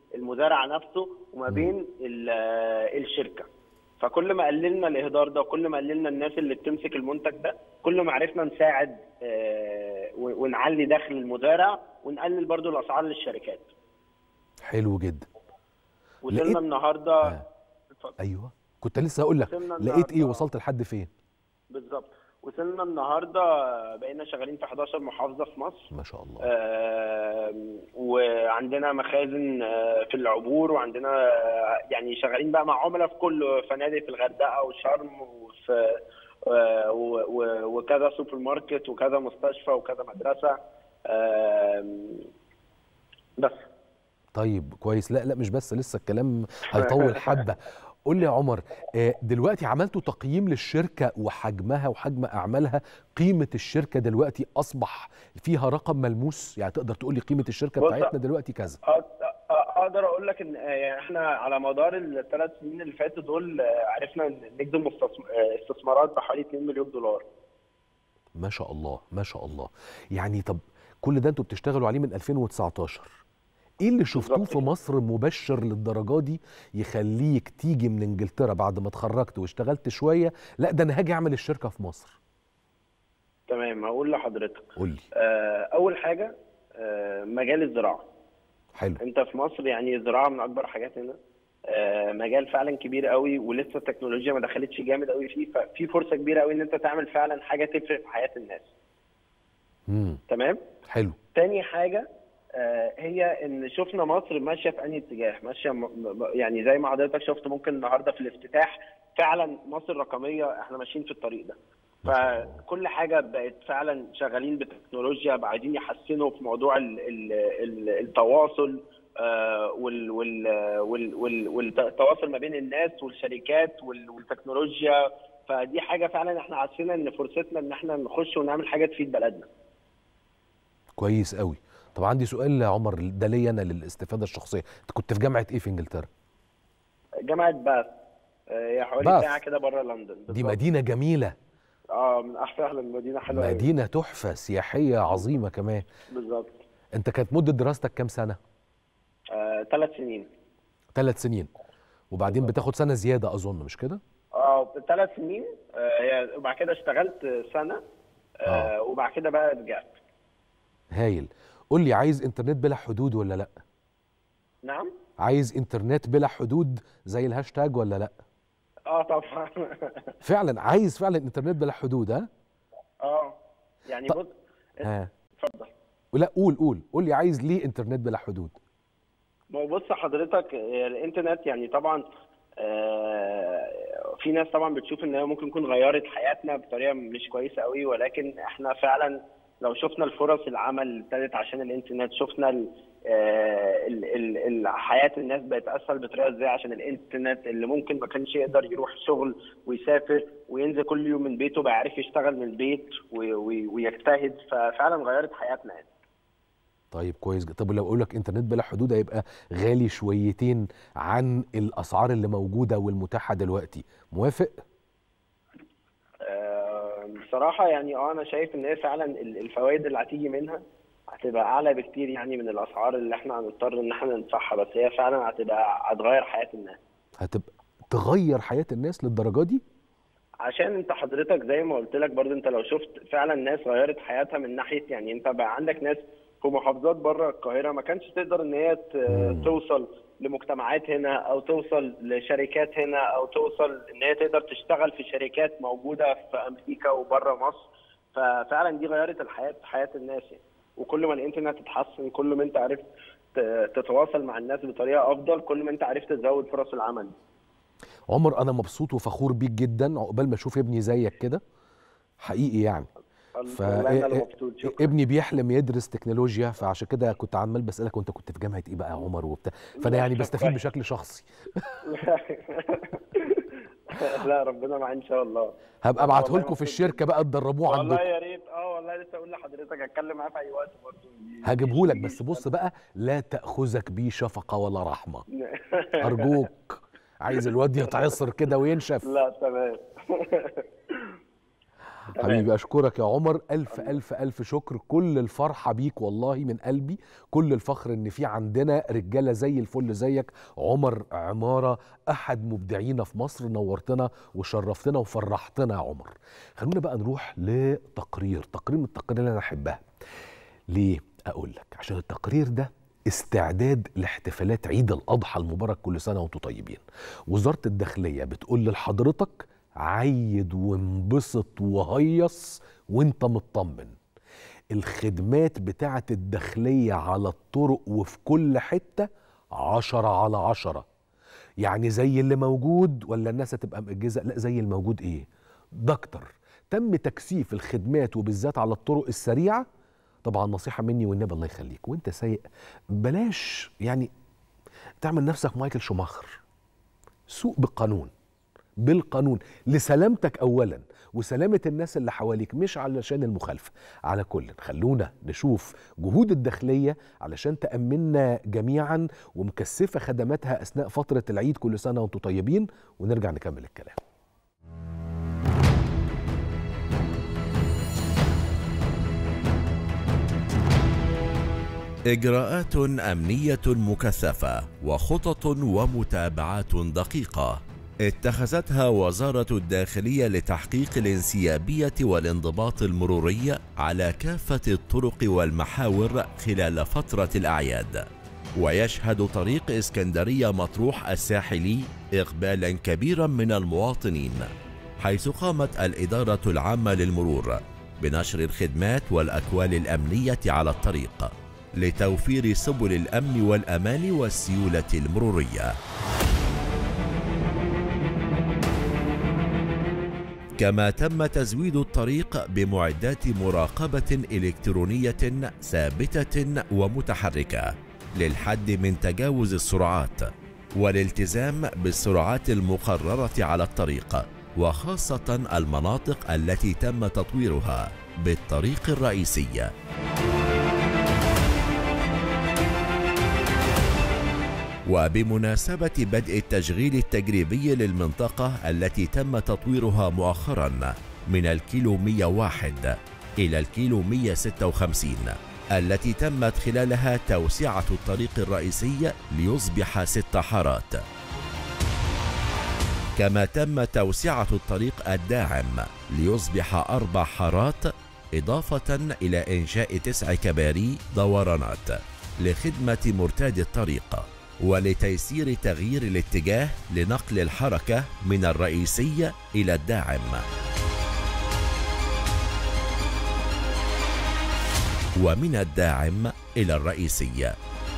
المزارع نفسه وما بين ال- آه، الشركه فكل ما قللنا الاهدار ده وكل ما قللنا الناس اللي بتمسك المنتج ده كل ما عرفنا نساعد آه، و- ونعلي دخل المزارع ونقلل برضو الاسعار للشركات حلو جدا وصلنا لقيت- النهارده آه. اتفضل. ايوه كنت لسه هقول لك وصلنا لقيت ايه النهاردة- وصلت لحد فين بالظبط وصلنا النهارده بقينا شغالين في 11 محافظه في مصر ما شاء الله آم، وعندنا مخازن آه، في العبور وعندنا آه، يعني شغالين بقى مع عملاء في كل فنادق في الغردقه وشرم وفي آه، و- و- وكذا سوبر ماركت وكذا مستشفى وكذا مدرسه آم، بس طيب كويس لا لا مش بس لسه الكلام هيطول حبه قول لي يا عمر آه، دلوقتي عملتوا تقييم للشركه وحجمها وحجم اعمالها قيمه الشركه دلوقتي اصبح فيها رقم ملموس يعني تقدر تقول لي قيمه الشركه بص- بتاعتنا دلوقتي كذا أ- أ- اقدر اقول لك ان آه، يعني احنا على مدار الثلاث سنين اللي فاتوا دول آه، عرفنا نجذب مستثم- آه، استثمارات بحوالي 2 مليون دولار ما شاء الله ما شاء الله يعني طب كل ده انتوا بتشتغلوا عليه من 2019 ايه اللي شفتوه بالظبط في كده. مصر مبشر للدرجه دي يخليك تيجي من انجلترا بعد ما اتخرجت واشتغلت شويه لا ده انا هاجي اعمل الشركه في مصر تمام هقول لحضرتك قول لي آه، اول حاجه آه، مجال الزراعه حلو انت في مصر يعني الزراعه من اكبر حاجات هنا آه، مجال فعلا كبير قوي ولسه التكنولوجيا ما دخلتش جامد قوي فيه ففي فرصه كبيره قوي ان انت تعمل فعلا حاجه تفرق في حياه الناس امم تمام حلو تاني حاجه آه، هي ان شفنا مصر ماشيه في انهي اتجاه ماشيه م- م- يعني زي ما حضرتك شفت ممكن النهارده في الافتتاح فعلا مصر الرقميه احنا ماشيين في الطريق ده فكل حاجه بقت فعلا شغالين بالتكنولوجيا بقى عايزين يحسنوا في موضوع ال ال ال التواصل آه، وال وال وال وال والتواصل ما بين الناس والشركات وال- والتكنولوجيا فدي حاجه فعلا احنا حاسين ان فرصتنا ان احنا نخش ونعمل حاجه تفيد بلدنا كويس قوي طب عندي سؤال يا عمر ده ليا انا للاستفاده الشخصيه انت كنت في جامعه ايه في انجلترا جامعه باث آه، هي حوالي باث. ساعه كده بره لندن دي بالظبط. مدينه جميله اه من احسن المدينه حلوه أوي. مدينه تحفه سياحيه عظيمه كمان بالظبط انت كانت مده دراستك كام سنه ثلاث سنين ثلاث سنين وبعدين بتاخد سنه زياده اظن مش كده اه ثلاث سنين آه، هي- وبعد كده اشتغلت سنه آه، آه. وبعد كده بقى رجعت هايل قول لي عايز انترنت بلا حدود ولا لا نعم عايز انترنت بلا حدود زي الهاشتاج ولا لا اه طبعا فعلا عايز فعلا انترنت بلا حدود ها اه يعني طب- بص ها اتفضل لا قول قول قول لي عايز ليه انترنت بلا حدود ما هو بص حضرتك آه، الانترنت يعني طبعا آه، في ناس طبعا بتشوف ان هي ممكن تكون غيرت حياتنا بطريقه مش كويسه قوي ولكن احنا فعلا لو شفنا الفرص العمل اللي ابتدت عشان الانترنت شفنا ال آه، ال ال ال حياه الناس بقت اسهل بطريقه ازاي عشان الانترنت اللي ممكن ما كانش يقدر يروح شغل ويسافر وينزل كل يوم من بيته بقى عارف يشتغل من البيت وي- وي- ويجتهد ففعلا غيرت حياتنا يعني. طيب كويس جدا طب لو اقول لك انترنت بلا حدود هيبقى غالي شويتين عن الاسعار اللي موجوده والمتاحه دلوقتي موافق آه، بصراحة يعني اه انا شايف ان هي فعلا ال- الفوائد اللي هتيجي منها هتبقى اعلى بكتير يعني من الاسعار اللي احنا هنضطر ان احنا ندفعها بس هي فعلا هتبقى هتغير حياة الناس هتبقى تغير حياه الناس للدرجه دي عشان انت حضرتك زي ما قلت لك برضه انت لو شفت فعلا ناس غيرت حياتها من ناحية يعني انت بقى عندك ناس في محافظات بره القاهرة ما كانش تقدر ان هي ت- مم. توصل لمجتمعات هنا او توصل لشركات هنا او توصل ان هي تقدر تشتغل في شركات موجودة في امريكا وبره مصر ففعلا دي غيرت الحياة حياة الناس يعني وكل ما الانترنت اتحسن كل ما انت عرفت ت- تتواصل مع الناس بطريقة افضل كل ما انت عرفت تزود فرص العمل عمر انا مبسوط وفخور بيك جدا عقبال ما اشوف ابني زيك كده حقيقي يعني ف والله انا اللي مبسوط شكرا ابني بيحلم يدرس تكنولوجيا فعشان كده كنت عمال بسالك وانت كنت في جامعه ايه بقى يا عمر وبتاع فانا يعني بستفيد بشكل شخصي لا ربنا معاه ان شاء الله هبقى ابعته والله لكم في مبسوط الشركه بقى تدربوه والله عندكم يا ريت اه والله لسه اقول لحضرتك اتكلم معاه في اي وقت برضه هجيبه لك بس بص بقى لا تاخذك بيه شفقه ولا رحمه ارجوك عايز الواد يتعصر كده وينشف لا تمام حبيبي اشكرك يا عمر الف الف الف شكر كل الفرحه بيك والله من قلبي كل الفخر ان في عندنا رجاله زي الفل زيك عمر عماره احد مبدعينا في مصر نورتنا وشرفتنا وفرحتنا يا عمر خلونا بقى نروح لتقرير تقرير من التقارير اللي انا احبها ليه اقول لك عشان التقرير ده استعداد لاحتفالات عيد الاضحى المبارك كل سنه وانتم طيبين وزاره الداخليه بتقول لحضرتك عيد وانبسط وهيص وانت مطمن الخدمات بتاعه الداخليه على الطرق وفي كل حته عشرة على عشرة يعني زي اللي موجود ولا الناس هتبقى مأجزة لا زي الموجود ايه دكتور تم تكثيف الخدمات وبالذات على الطرق السريعه طبعا نصيحه مني والنبي الله يخليك وانت سايق بلاش يعني تعمل نفسك مايكل شوماخر سوق بالقانون بالقانون لسلامتك اولا وسلامه الناس اللي حواليك مش علشان المخالفه على كل خلونا نشوف جهود الداخليه علشان تامنا جميعا ومكثفه خدماتها اثناء فتره العيد كل سنه وانتم طيبين ونرجع نكمل الكلام إجراءات أمنية مكثفة وخطط ومتابعات دقيقة اتخذتها وزارة الداخلية لتحقيق الانسيابية والانضباط المروري على كافة الطرق والمحاور خلال فترة الأعياد ويشهد طريق اسكندرية مطروح الساحلي إقبالا كبيرا من المواطنين حيث قامت الإدارة العامة للمرور بنشر الخدمات والأكوال الأمنية على الطريق لتوفير سبل الامن والامان والسيوله المروريه كما تم تزويد الطريق بمعدات مراقبه الكترونيه ثابته ومتحركه للحد من تجاوز السرعات والالتزام بالسرعات المقرره على الطريق وخاصه المناطق التي تم تطويرها بالطريق الرئيسي وبمناسبة بدء التشغيل التجريبي للمنطقة التي تم تطويرها مؤخرا من الكيلو 101 إلى الكيلو 156 التي تمت خلالها توسعة الطريق الرئيسي ليصبح ست حارات كما تم توسعة الطريق الداعم ليصبح أربع حارات إضافة إلى إنشاء تسع كباري دورانات لخدمة مرتاد الطريق ولتيسير تغيير الاتجاه لنقل الحركة من الرئيسية إلى الداعم ومن الداعم إلى الرئيسية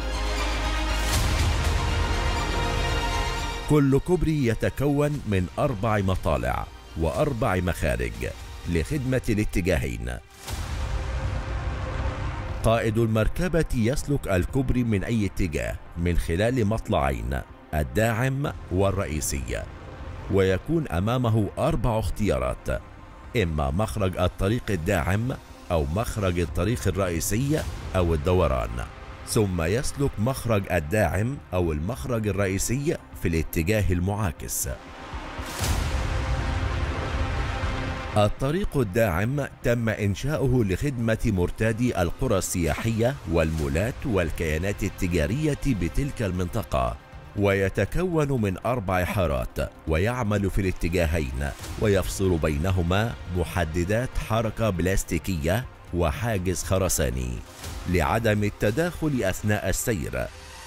كل كوبري يتكون من أربع مطالع وأربع مخارج لخدمة الاتجاهين قائد المركبة يسلك الكوبري من أي اتجاه من خلال مطلعين الداعم والرئيسية ويكون أمامه أربع اختيارات إما مخرج الطريق الداعم أو مخرج الطريق الرئيسي أو الدوران ثم يسلك مخرج الداعم أو المخرج الرئيسي في الاتجاه المعاكس الطريق الداعم تم إنشاؤه لخدمة مرتادي القرى السياحية والمولات والكيانات التجارية بتلك المنطقة ويتكون من أربع حارات ويعمل في الاتجاهين ويفصل بينهما محددات حركة بلاستيكية وحاجز خرساني لعدم التداخل أثناء السير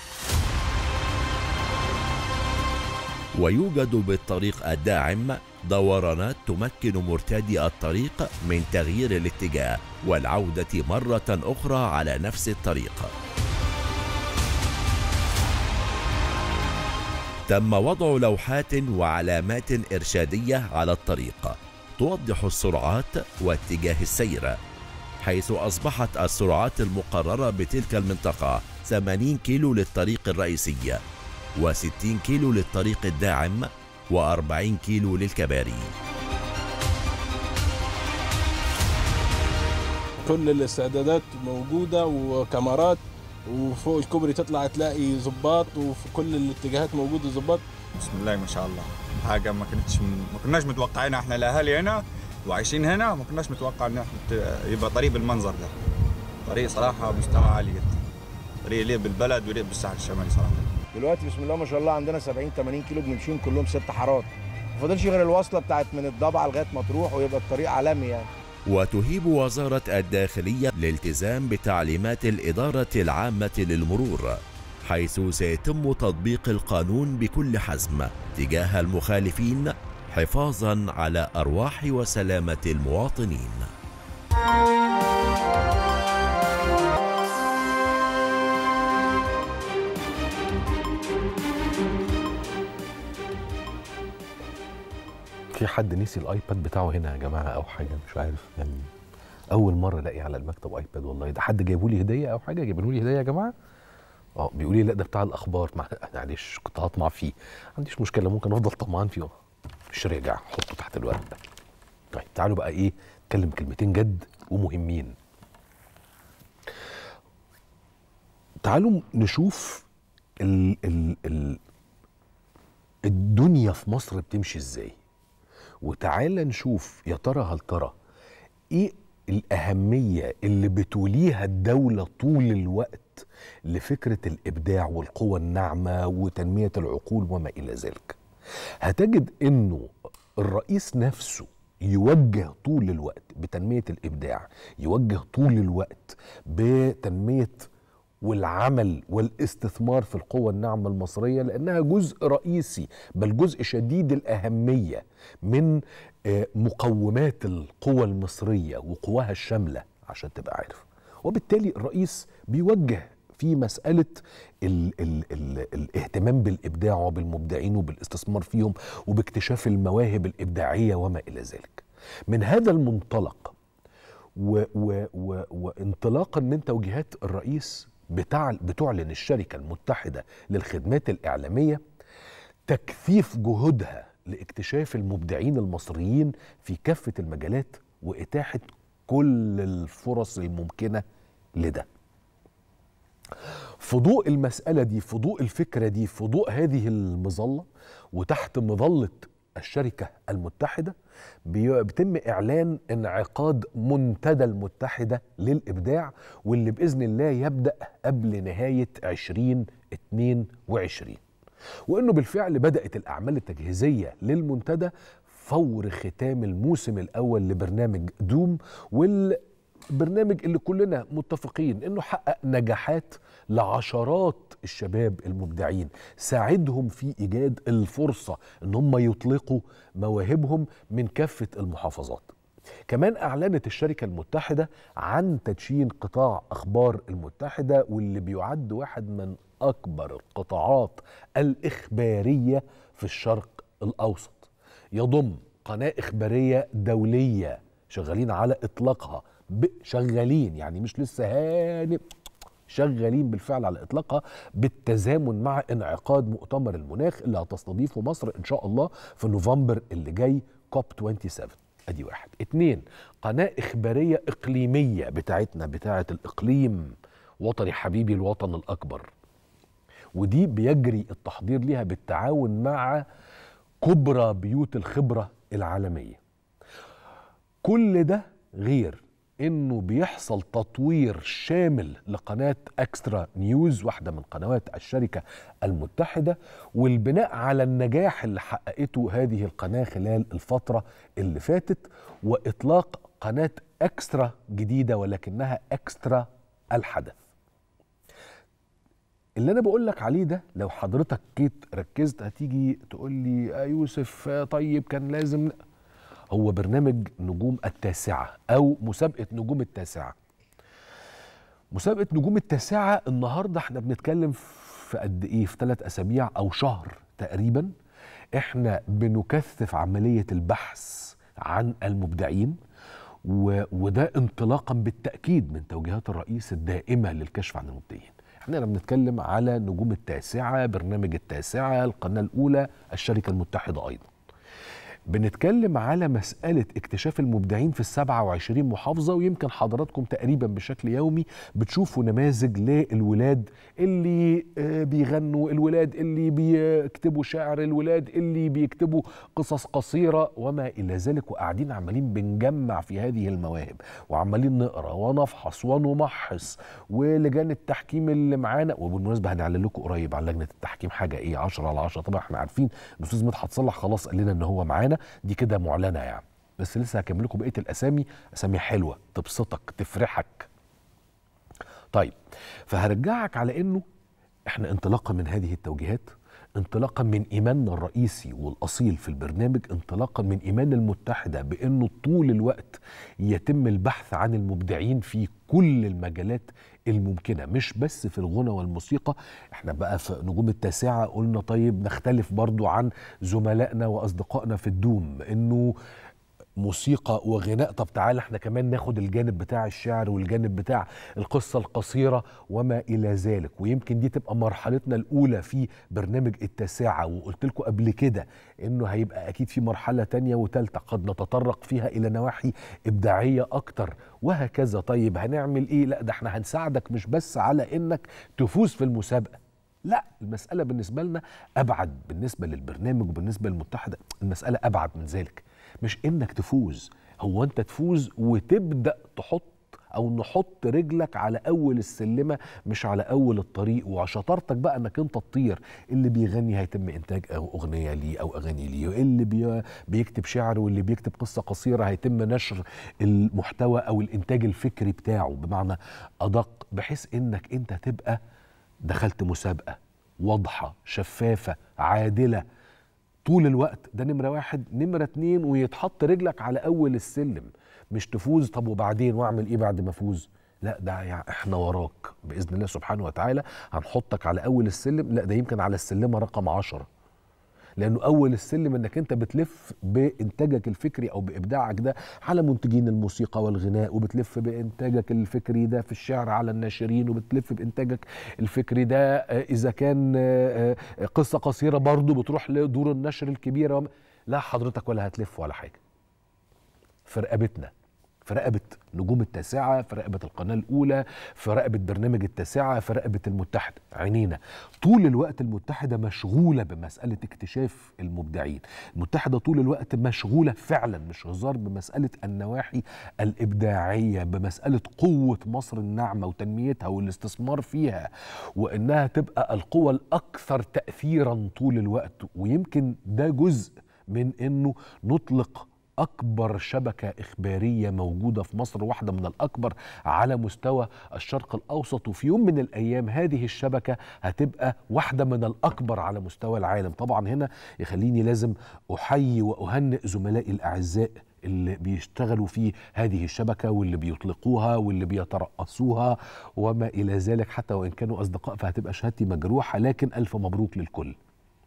ويوجد بالطريق الداعم دورانات تمكن مرتدي الطريق من تغيير الاتجاه والعودة مرة أخرى على نفس الطريق. تم وضع لوحات وعلامات إرشادية على الطريق توضح السرعات واتجاه السير حيث أصبحت السرعات المقررة بتلك المنطقة 80 كيلو للطريق الرئيسي و60 كيلو للطريق الداعم و40 كيلو للكباري كل الاستعدادات موجودة وكاميرات وفوق الكوبري تطلع تلاقي ظباط وفي كل الاتجاهات موجود ظباط بسم الله ما شاء الله حاجه ما كانتش ما كناش متوقعينها احنا الاهالي هنا وعايشين هنا ما كناش متوقع انه إحنا ت- يبقى طريق بالمنظر ده طريق صراحه مستوى عالي جدا طريق يليق بالبلد ويليق بالساحل الشمالي صراحه دلوقتي بسم الله ما شاء الله عندنا 70 80 كيلو بنمشيهم كلهم ست حارات ما فاضلش غير الوصله بتاعت من الضبعه لغايه مطروح ويبقى الطريق عالمي يعني وتهيب وزارة الداخلية الالتزام بتعليمات الإدارة العامة للمرور حيث سيتم تطبيق القانون بكل حزم تجاه المخالفين حفاظا على أرواح وسلامة المواطنين في حد نسي الايباد بتاعه هنا يا جماعه او حاجه مش عارف يعني اول مره الاقي على المكتب ايباد والله ده حد جايبه لي هديه او حاجه جايبينه لي هديه يا جماعه اه بيقول لي لا ده بتاع الاخبار مع- معلش كنت هطمع فيه ما عنديش مشكله ممكن افضل طمعان فيه مش راجع حطه تحت الورق طيب تعالوا بقى ايه نتكلم كلمتين جد ومهمين تعالوا نشوف ال ال ال الدنيا في مصر بتمشي ازاي وتعالى نشوف يا ترى هل ترى ايه الأهمية اللي بتوليها الدولة طول الوقت لفكرة الإبداع والقوى الناعمة وتنمية العقول وما إلى ذلك هتجد أنه الرئيس نفسه يوجه طول الوقت بتنمية الإبداع يوجه طول الوقت بتنمية والعمل والاستثمار في القوى الناعمة المصرية لأنها جزء رئيسي بل جزء شديد الأهمية من آه، مقومات القوى المصرية وقواها الشاملة عشان تبقى عارف وبالتالي الرئيس بيوجه في مسألة ال ال ال الاهتمام بالإبداع وبالمبدعين وبالاستثمار فيهم وباكتشاف المواهب الإبداعية وما إلى ذلك من هذا المنطلق و و و وانطلاقا من توجيهات الرئيس بتاع بتعلن الشركة المتحدة للخدمات الإعلامية تكثيف جهودها لاكتشاف المبدعين المصريين في كافة المجالات وإتاحة كل الفرص الممكنة لده في ضوء المسألة دي في ضوء الفكرة دي في ضوء هذه المظلة وتحت مظلة الشركة المتحدة بي- بيتم إعلان انعقاد منتدى المتحدة للإبداع واللي بإذن الله يبدأ قبل نهاية 2022 وإنه بالفعل بدأت الأعمال التجهيزية للمنتدى فور ختام الموسم الأول لبرنامج دوم والبرنامج اللي كلنا متفقين إنه حقق نجاحات لعشرات الشباب المبدعين ساعدهم في إيجاد الفرصة إن هم يطلقوا مواهبهم من كافة المحافظات كمان أعلنت الشركة المتحدة عن تدشين قطاع أخبار المتحدة واللي بيعد واحد من أكبر القطاعات الإخبارية في الشرق الأوسط يضم قناة إخبارية دولية شغالين على إطلاقها ب- شغالين يعني مش لسه هاني شغالين بالفعل على اطلاقها بالتزامن مع انعقاد مؤتمر المناخ اللي هتستضيفه مصر ان شاء الله في نوفمبر اللي جاي كوب 27 ادي واحد اتنين قناة اخبارية اقليمية بتاعتنا بتاعت الاقليم وطني حبيبي الوطن الاكبر ودي بيجري التحضير ليها بالتعاون مع كبرى بيوت الخبرة العالمية كل ده غير انه بيحصل تطوير شامل لقناه اكسترا نيوز واحده من قنوات الشركه المتحده والبناء على النجاح اللي حققته هذه القناه خلال الفتره اللي فاتت واطلاق قناه اكسترا جديده ولكنها اكسترا الحدث اللي انا بقول لك عليه ده لو حضرتك جيت ركزت هتيجي تقول لي يا يوسف آه، طيب كان لازم هو برنامج نجوم التاسعة أو مسابقة نجوم التاسعة مسابقة نجوم التاسعة النهاردة احنا بنتكلم في قد ايه في ثلاث أسابيع أو شهر تقريبا احنا بنكثف عملية البحث عن المبدعين و... وده انطلاقا بالتأكيد من توجيهات الرئيس الدائمة للكشف عن المبدعين احنا لما بنتكلم على نجوم التاسعة برنامج التاسعة القناة الأولى الشركة المتحدة أيضا بنتكلم على مسألة اكتشاف المبدعين في السبعة وعشرين محافظة ويمكن حضراتكم تقريبا بشكل يومي بتشوفوا نماذج للولاد اللي آه، بيغنوا الولاد اللي بيكتبوا شعر الولاد اللي بيكتبوا قصص قصيرة وما إلى ذلك وقاعدين عمالين بنجمع في هذه المواهب وعمالين نقرا ونفحص ونمحص ولجان التحكيم اللي معانا وبالمناسبة هنعلن لكم قريب عن لجنة التحكيم حاجة إيه 10 على 10 طبعا احنا عارفين الأستاذ مدحت صالح خلاص قال لنا إن هو معانا دي كده معلنة يعني بس لسه هكمل لكم بقية الأسامي أسامي حلوة تبسطك تفرحك طيب فهرجعك على انه احنا انطلاقا من هذه التوجيهات انطلاقا من ايماننا الرئيسي والاصيل في البرنامج انطلاقا من ايمان المتحده بانه طول الوقت يتم البحث عن المبدعين في كل المجالات الممكنه مش بس في الغنى والموسيقى احنا بقى في نجوم التاسعه قلنا طيب نختلف برضو عن زملائنا واصدقائنا في الدوم انه موسيقى وغناء طب تعالى احنا كمان ناخد الجانب بتاع الشعر والجانب بتاع القصة القصيرة وما إلى ذلك ويمكن دي تبقى مرحلتنا الأولى في برنامج التاسعة وقلت لكم قبل كده إنه هيبقى أكيد في مرحلة تانية وتالتة قد نتطرق فيها إلى نواحي إبداعية أكتر وهكذا طيب هنعمل إيه لا ده احنا هنساعدك مش بس على إنك تفوز في المسابقة لا المسألة بالنسبة لنا أبعد بالنسبة للبرنامج وبالنسبة للمتحدة المسألة أبعد من ذلك مش إنك تفوز هو أنت تفوز وتبدأ تحط أو نحط رجلك على أول السلمة مش على أول الطريق وشطارتك بقى إنك أنت تطير اللي بيغني هيتم إنتاج أو أغنية ليه أو أغاني ليه اللي بي بيكتب شعر واللي بيكتب قصة قصيرة هيتم نشر المحتوى أو الإنتاج الفكري بتاعه بمعنى أدق بحيث إنك أنت تبقى دخلت مسابقة واضحة شفافة عادلة طول الوقت ده نمرة واحد نمرة اتنين ويتحط رجلك على أول السلم مش تفوز طب وبعدين واعمل ايه بعد ما افوز لا ده يعني احنا وراك بإذن الله سبحانه وتعالى هنحطك على أول السلم لا ده يمكن على السلمة رقم عشرة لانه اول السلم انك انت بتلف بانتاجك الفكري او بابداعك ده على منتجين الموسيقى والغناء وبتلف بانتاجك الفكري ده في الشعر على الناشرين وبتلف بانتاجك الفكري ده آه، اذا كان آه، آه، قصه قصيره برضه بتروح لدور النشر الكبيره وم- لا حضرتك ولا هتلف ولا حاجه في رقبتنا في رقبة نجوم التاسعة في رقبة القناة الأولى في رقبة برنامج التاسعة في رقبة المتحدة عينينا طول الوقت المتحدة مشغولة بمسألة اكتشاف المبدعين المتحدة طول الوقت مشغولة فعلا مش هزار بمسألة النواحي الإبداعية بمسألة قوة مصر الناعمة وتنميتها والاستثمار فيها وإنها تبقى القوة الأكثر تأثيرا طول الوقت ويمكن ده جزء من إنه نطلق أكبر شبكة إخبارية موجودة في مصر واحدة من الأكبر على مستوى الشرق الأوسط وفي يوم من الأيام هذه الشبكة هتبقى واحدة من الأكبر على مستوى العالم طبعا هنا يخليني لازم أحيي وأهنئ زملائي الأعزاء اللي بيشتغلوا في هذه الشبكة واللي بيطلقوها واللي بيترأسوها وما إلى ذلك حتى وإن كانوا أصدقاء فهتبقى شهادتي مجروحة لكن ألف مبروك للكل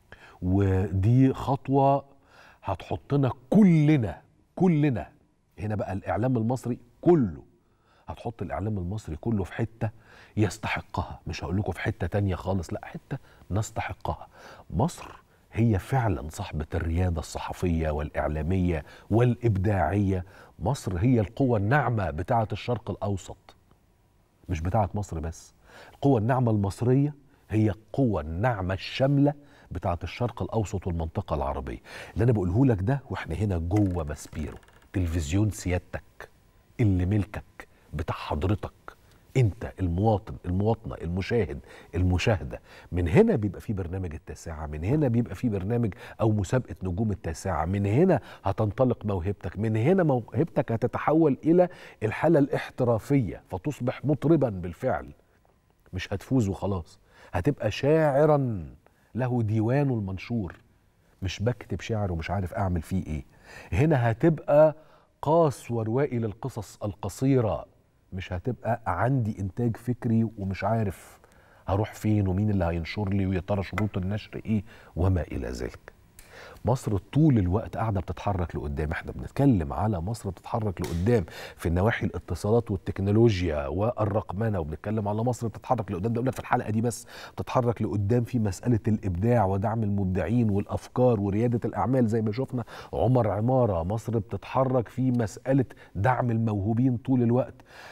ودي خطوة هتحطنا كلنا كلنا هنا بقى الإعلام المصري كله هتحط الإعلام المصري كله في حتة يستحقها مش هقول لكم في حتة تانية خالص لا حتة نستحقها مصر هي فعلا صاحبة الريادة الصحفية والإعلامية والإبداعية مصر هي القوة الناعمة بتاعة الشرق الأوسط مش بتاعة مصر بس القوة الناعمة المصرية هي القوة الناعمة الشاملة بتاعة الشرق الأوسط والمنطقة العربية اللي أنا بقوله لك ده وإحنا هنا جوه ماسبيرو تلفزيون سيادتك اللي ملكك بتاع حضرتك انت المواطن المواطنه المشاهد المشاهده من هنا بيبقى في برنامج التاسعه من هنا بيبقى في برنامج او مسابقه نجوم التاسعه من هنا هتنطلق موهبتك من هنا موهبتك هتتحول الى الحاله الاحترافيه فتصبح مطربا بالفعل مش هتفوز وخلاص هتبقى شاعرا له ديوانه المنشور مش بكتب شعر ومش عارف اعمل فيه ايه هنا هتبقى قاس وروائي للقصص القصيره مش هتبقى عندي انتاج فكري ومش عارف هروح فين ومين اللي هينشر لي ويا ترى شروط النشر ايه وما الى ذلك مصر طول الوقت قاعده بتتحرك لقدام احنا بنتكلم على مصر بتتحرك لقدام في نواحي الاتصالات والتكنولوجيا والرقمنه وبنتكلم على مصر بتتحرك لقدام ده قلنا في الحلقه دي بس بتتحرك لقدام في مساله الابداع ودعم المبدعين والافكار ورياده الاعمال زي ما شفنا عمر عماره مصر بتتحرك في مساله دعم الموهوبين طول الوقت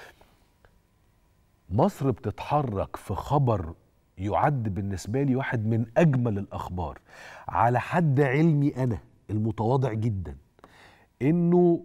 مصر بتتحرك في خبر يعد بالنسبه لي واحد من اجمل الاخبار على حد علمي انا المتواضع جدا انه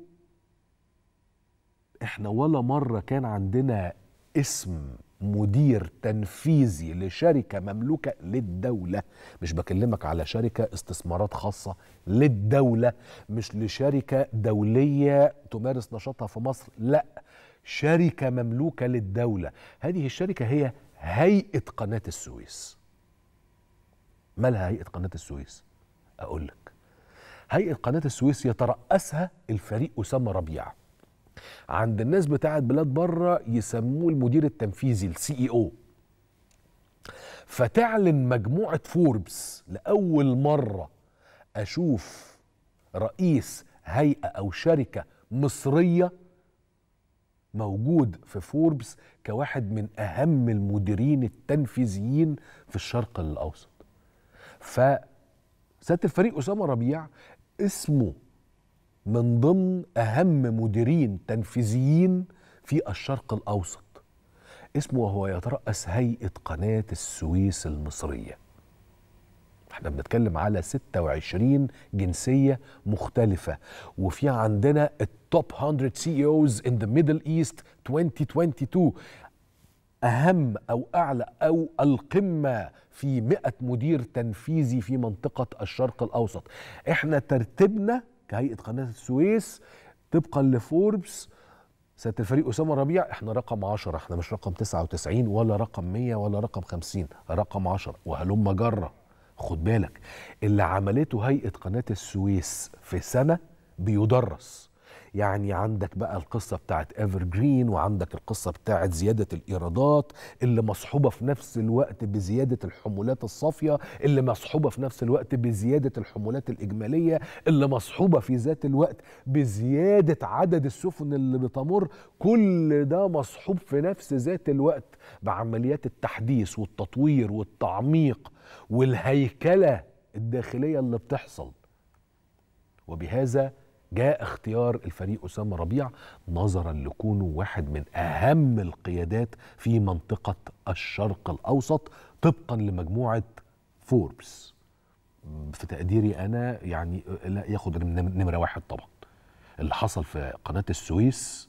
احنا ولا مره كان عندنا اسم مدير تنفيذي لشركه مملوكه للدوله مش بكلمك على شركه استثمارات خاصه للدوله مش لشركه دوليه تمارس نشاطها في مصر لا شركه مملوكه للدوله هذه الشركه هي هيئه قناه السويس مالها هيئه قناه السويس اقول لك هيئه قناه السويس يترأسها الفريق اسامه ربيع عند الناس بتاعت بلاد بره يسموه المدير التنفيذي السي اي او فتعلن مجموعه فوربس لاول مره اشوف رئيس هيئه او شركه مصريه موجود في فوربس كواحد من اهم المديرين التنفيذيين في الشرق الاوسط فسياده الفريق اسامه ربيع اسمه من ضمن اهم مديرين تنفيذيين في الشرق الاوسط اسمه وهو يترأس هيئه قناه السويس المصريه احنا بنتكلم على 26 جنسيه مختلفه وفي عندنا التوب 100 سي اوز ان ذا ميدل ايست 2022 اهم او اعلى او القمه في 100 مدير تنفيذي في منطقه الشرق الاوسط احنا ترتيبنا كهيئه قناه السويس طبقا لفوربس سياده الفريق اسامه ربيع احنا رقم 10 احنا مش رقم 99 ولا رقم 100 ولا رقم 50 رقم 10 وهلم جره خد بالك اللي عملته هيئه قناه السويس في سنه بيدرس يعني عندك بقى القصه بتاعت ايفر جرين وعندك القصه بتاعت زياده الايرادات اللي مصحوبه في نفس الوقت بزياده الحمولات الصافيه اللي مصحوبه في نفس الوقت بزياده الحمولات الاجماليه اللي مصحوبه في ذات الوقت بزياده عدد السفن اللي بتمر كل ده مصحوب في نفس ذات الوقت بعمليات التحديث والتطوير والتعميق والهيكله الداخليه اللي بتحصل وبهذا جاء اختيار الفريق اسامه ربيع نظرا لكونه واحد من اهم القيادات في منطقه الشرق الاوسط طبقا لمجموعه فوربس في تقديري انا يعني لا ياخد نمره واحد طبعا اللي حصل في قناه السويس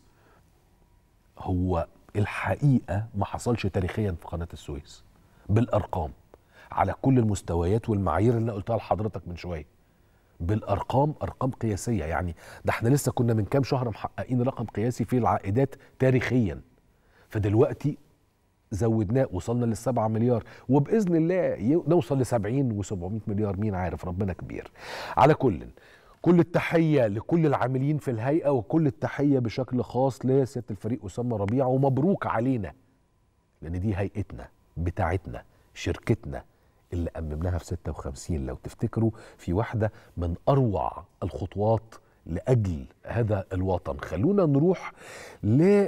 هو الحقيقه ما حصلش تاريخيا في قناه السويس بالارقام على كل المستويات والمعايير اللي قلتها لحضرتك من شويه بالارقام ارقام قياسيه يعني ده احنا لسه كنا من كام شهر محققين رقم قياسي في العائدات تاريخيا فدلوقتي زودناه وصلنا للسبعة مليار وباذن الله نوصل لسبعين و700 مليار مين عارف ربنا كبير على كل كل التحيه لكل العاملين في الهيئه وكل التحيه بشكل خاص لسياده الفريق اسامه ربيع ومبروك علينا لان دي هيئتنا بتاعتنا شركتنا اللي أممناها في 56 لو تفتكروا في واحدة من أروع الخطوات لأجل هذا الوطن خلونا نروح ل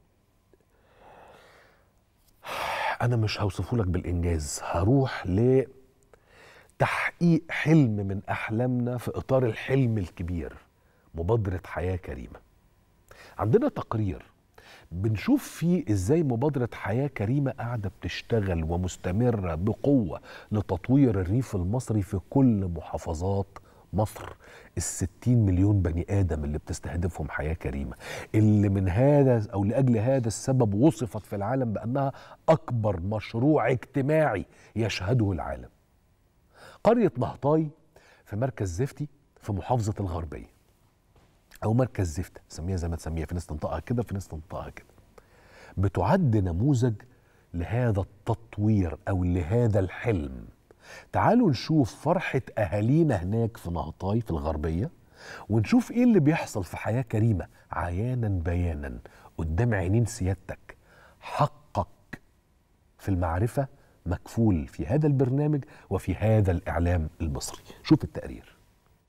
أنا مش هوصفه لك بالإنجاز هروح لتحقيق حلم من أحلامنا في إطار الحلم الكبير مبادرة حياة كريمة عندنا تقرير بنشوف فيه ازاي مبادرة حياة كريمة قاعدة بتشتغل ومستمرة بقوة لتطوير الريف المصري في كل محافظات مصر الستين مليون بني آدم اللي بتستهدفهم حياة كريمة اللي من هذا أو لأجل هذا السبب وصفت في العالم بأنها أكبر مشروع اجتماعي يشهده العالم قرية نهطاي في مركز زفتي في محافظة الغربية او مركز زفت سميها زي ما تسميها في ناس تنطقها كده في ناس تنطقها كده بتعد نموذج لهذا التطوير او لهذا الحلم تعالوا نشوف فرحة أهالينا هناك في نهطاي في الغربية ونشوف إيه اللي بيحصل في حياة كريمة عيانا بيانا قدام عينين سيادتك حقك في المعرفة مكفول في هذا البرنامج وفي هذا الإعلام المصري شوف التقرير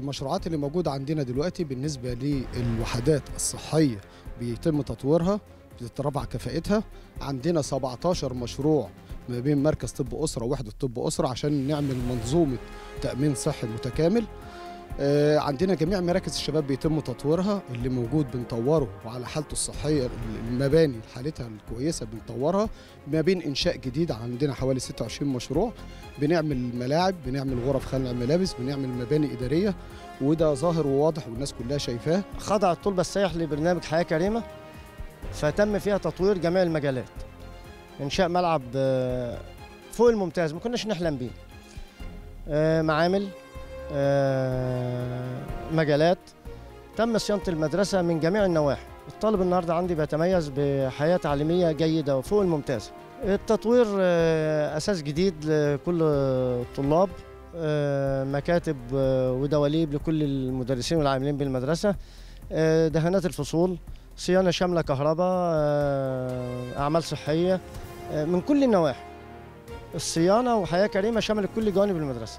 المشروعات اللي موجودة عندنا دلوقتي بالنسبة للوحدات الصحية بيتم تطويرها بتترفع كفاءتها عندنا 17 مشروع ما بين مركز طب أسرة ووحدة طب أسرة عشان نعمل منظومة تأمين صحي متكامل آه، عندنا جميع مراكز الشباب بيتم تطويرها اللي موجود بنطوره وعلى حالته الصحية المباني حالتها الكويسة بنطورها ما بين إنشاء جديد عندنا حوالي 26 مشروع بنعمل ملاعب بنعمل غرف خلع ملابس بنعمل مباني إدارية وده ظاهر وواضح والناس كلها شايفاه خضع الطلبة السياح لبرنامج حياة كريمة فتم فيها تطوير جميع المجالات إنشاء ملعب آه، فوق الممتاز ما كناش نحلم بيه آه، معامل آه، مجالات تم صيانة المدرسة من جميع النواحي الطالب النهاردة عندي بيتميز بحياة تعليمية جيدة وفوق الممتاز التطوير آه، أساس جديد لكل الطلاب آه، مكاتب آه، ودواليب لكل المدرسين والعاملين بالمدرسة آه، دهانات الفصول صيانة شاملة كهرباء آه، أعمال صحية آه، من كل النواحي الصيانة وحياة كريمة شملت كل جوانب المدرسة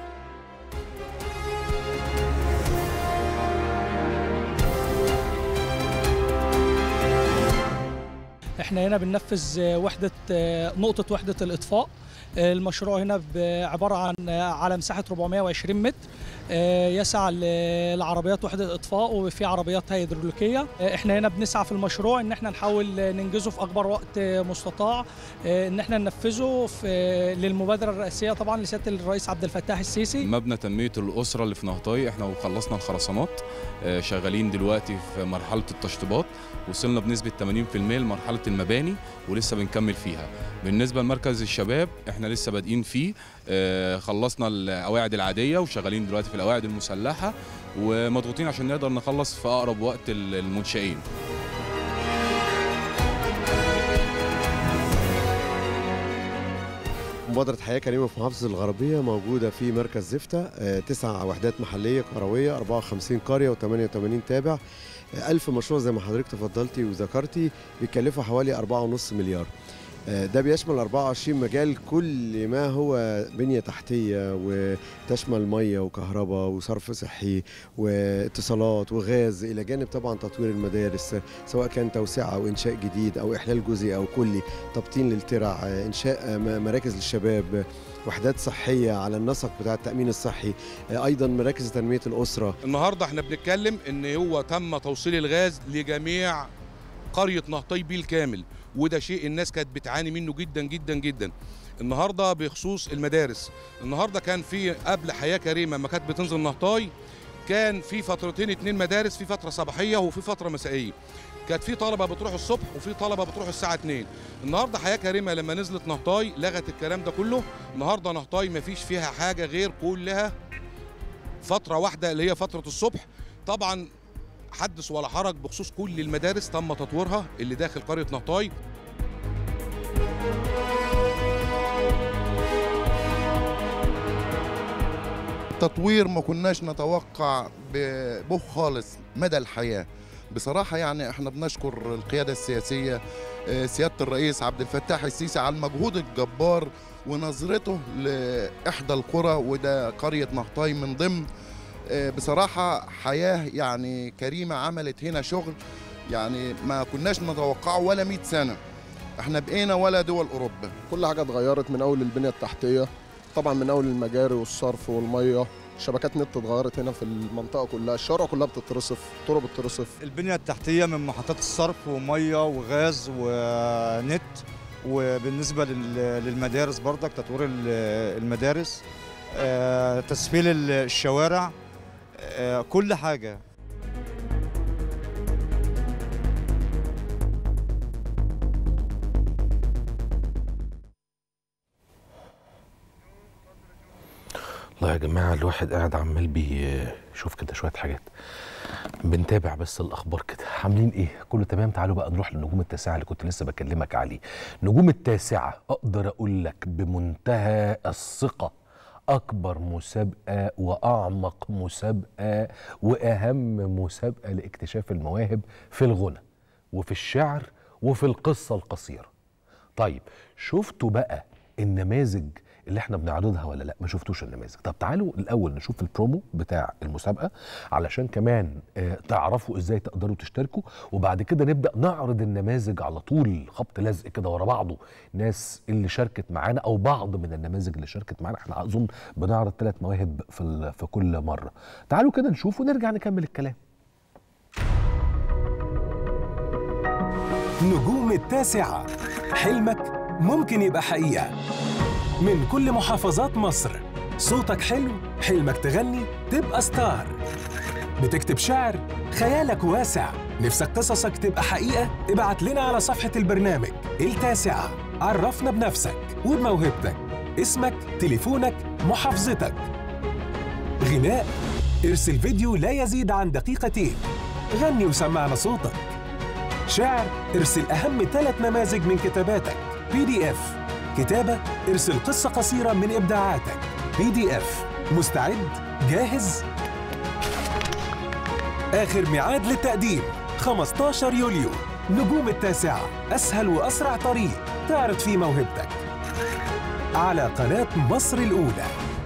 احنا هنا بننفذ وحدة نقطة وحدة الإطفاء المشروع هنا ب- عبارة عن على مساحة 420 متر يسع ل- لعربيات وحدة الإطفاء وفي عربيات هيدروليكية احنا هنا بنسعى في المشروع ان احنا نحاول ننجزه في أكبر وقت مستطاع ان احنا ننفذه في للمبادرة الرئاسية طبعا لسيادة الرئيس عبد الفتاح السيسي مبنى تنمية الأسرة اللي في نهطاي احنا وخلصنا الخرسانات آه، شغالين دلوقتي في مرحلة التشطيبات وصلنا بنسبة 80% لمرحلة المباني ولسه بنكمل فيها بالنسبة لمركز الشباب احنا لسه بادئين فيه آه، خلصنا القواعد العادية وشغالين دلوقتي في القواعد المسلحة ومضغوطين عشان نقدر نخلص في أقرب وقت المنشئين مبادرة حياة كريمة في محافظة الغربية موجودة في مركز زفتة آه، تسع وحدات محلية كروية 54 قرية و88 تابع آه، ألف مشروع زي ما حضرتك تفضلتي وذكرتي بيكلفوا حوالي 4.5 مليار آه، ده بيشمل 24 مجال كل ما هو بنية تحتية وتشمل مية وكهرباء وصرف صحي واتصالات وغاز إلى جانب طبعا تطوير المدارس سواء كان توسعة أو إنشاء جديد أو إحلال جزئي أو كلي تبطين للترع آه، إنشاء آه، م- مراكز للشباب آه، وحدات صحية على النسق بتاع التأمين الصحي آه، أيضا مراكز تنمية الأسرة النهارده احنا بنتكلم ان هو تم توصيل الغاز لجميع قريه نهطي بالكامل وده شيء الناس كانت بتعاني منه جدا جدا جدا النهارده بخصوص المدارس النهارده كان في قبل حياه كريمه ما كانت بتنزل نهطاي كان في فترتين اتنين مدارس في فتره صباحيه وفي فتره مسائيه كانت في طلبه بتروح الصبح وفي طلبه بتروح الساعه 2 النهارده حياه كريمه لما نزلت نهطاي لغت الكلام ده كله النهارده نهطاي ما فيش فيها حاجه غير كلها فتره واحده اللي هي فتره الصبح طبعا حدث ولا حرج بخصوص كل المدارس تم تطويرها اللي داخل قريه نهطاي تطوير ما كناش نتوقع ب- به خالص مدى الحياة بصراحة يعني احنا بنشكر القيادة السياسية آه، سيادة الرئيس عبد الفتاح السيسي على المجهود الجبار ونظرته لإحدى القرى وده قرية نهطاي من ضمن آه، بصراحة حياة يعني كريمة عملت هنا شغل يعني ما كناش نتوقعه ولا 100 سنة احنا بقينا ولا دول أوروبا كل حاجه اتغيرت من اول البنيه التحتيه طبعا من اول المجاري والصرف والميه شبكات نت اتغيرت هنا في المنطقه كلها الشوارع كلها بتترصف طرق بتترصف البنية التحتية من محطات الصرف ومية وغاز ونت وبالنسبة لل- للمدارس برضك تطوير ال- المدارس آه، تسفيل ال- الشوارع آه، كل حاجة والله يا جماعة الواحد قاعد عمال بيشوف كده شوية حاجات بنتابع بس الأخبار كده عاملين إيه؟ كله تمام تعالوا بقى نروح للنجوم التاسعة اللي كنت لسه بكلمك عليه نجوم التاسعة أقدر أقول لك بمنتهى الثقة أكبر مسابقة وأعمق مسابقة وأهم مسابقة لاكتشاف المواهب في الغنى وفي الشعر وفي القصة القصيرة طيب شفتوا بقى النماذج اللي احنا بنعرضها ولا لا ما شفتوش النماذج طب تعالوا الاول نشوف البرومو بتاع المسابقه علشان كمان آه، تعرفوا ازاي تقدروا تشتركوا وبعد كده نبدا نعرض النماذج على طول خبط لزق كده ورا بعضه ناس اللي شاركت معانا او بعض من النماذج اللي شاركت معانا احنا اظن بنعرض ثلاث مواهب في ال- في كل مره تعالوا كده نشوف ونرجع نكمل الكلام نجوم التاسعة حلمك ممكن يبقى حقيقة من كل محافظات مصر صوتك حلو حلمك تغني تبقى ستار بتكتب شعر خيالك واسع نفسك قصصك تبقى حقيقة ابعت لنا على صفحة البرنامج التاسعة عرفنا بنفسك وبموهبتك اسمك تليفونك محافظتك غناء ارسل فيديو لا يزيد عن دقيقتين غني وسمعنا صوتك شعر ارسل أهم ثلاث نماذج من كتاباتك بي دي اف كتابة ارسل قصة قصيرة من إبداعاتك بي دي اف مستعد؟ جاهز؟ آخر ميعاد للتقديم 15 يوليو نجوم التاسعة أسهل وأسرع طريق تعرض فيه موهبتك على قناة مصر الأولى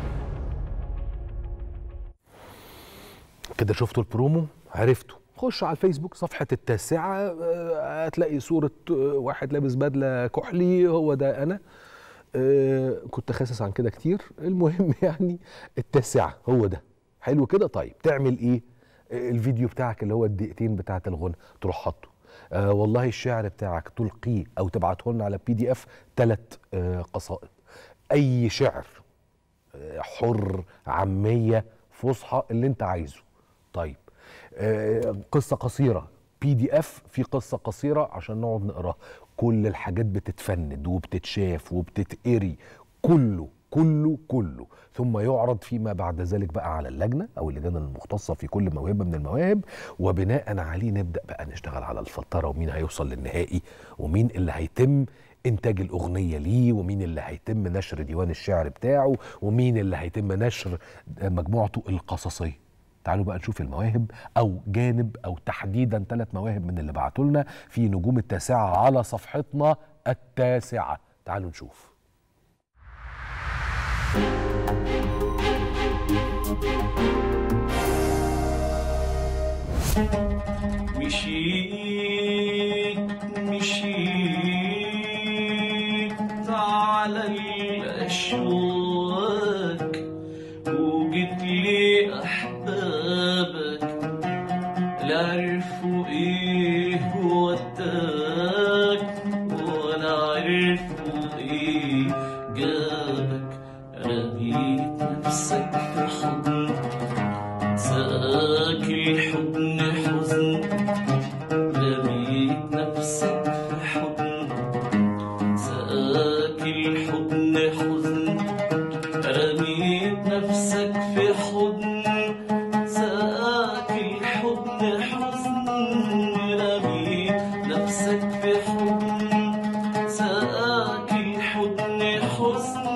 كده شفتوا البرومو عرفتوا خش على الفيسبوك صفحة التاسعة آه، هتلاقي صورة آه، واحد لابس بدلة كحلي هو ده أنا آه، كنت خاسس عن كده كتير المهم يعني التاسعة هو ده حلو كده طيب تعمل إيه آه، الفيديو بتاعك اللي هو الدقيقتين بتاعة الغنى تروح حاطه آه والله الشعر بتاعك تلقيه أو تبعته لنا على بي دي إف ثلاث آه قصائد أي شعر آه، حر عامية فصحى اللي أنت عايزه طيب آه، قصة قصيرة بي دي اف في قصة قصيرة عشان نقعد نقراها كل الحاجات بتتفند وبتتشاف وبتتقري كله كله كله ثم يعرض فيما بعد ذلك بقى على اللجنة أو اللجنة المختصة في كل موهبة من المواهب وبناء عليه نبدأ بقى نشتغل على الفلترة ومين هيوصل للنهائي ومين اللي هيتم إنتاج الأغنية ليه ومين اللي هيتم نشر ديوان الشعر بتاعه ومين اللي هيتم نشر مجموعته القصصية تعالوا بقى نشوف المواهب او جانب او تحديدا ثلاث مواهب من اللي بعتوا لنا في نجوم التاسعه على صفحتنا التاسعه تعالوا نشوف مشيت مشيت على الأشواك وجيت لي أحبابك لا عرفوا إيه وداك ولا عرفوا إيه جابك رميت نفسك في حضن ساك الحضن حزن رميت نفسك في حضن ساك الحضن حزن رميت نفسك في حضن ساك الحضن حزن رميت نفسك في حضن ساك الحضن حزن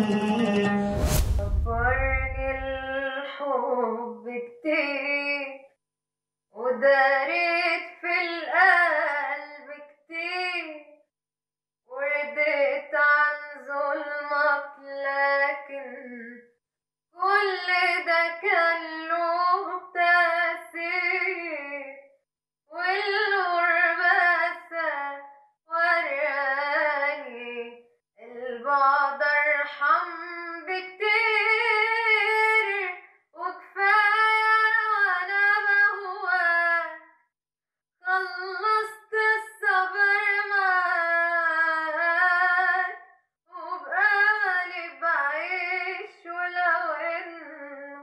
صبرني الحب كتير وداريت في القلب كتير ورديت عن ظلمك لكن كل ده كان له تأثير والغربة وراني البعد أرحم بكتير وكفاية وأنا بهواك خلصت الصبر معاك وبأملي بعيش ولو إنه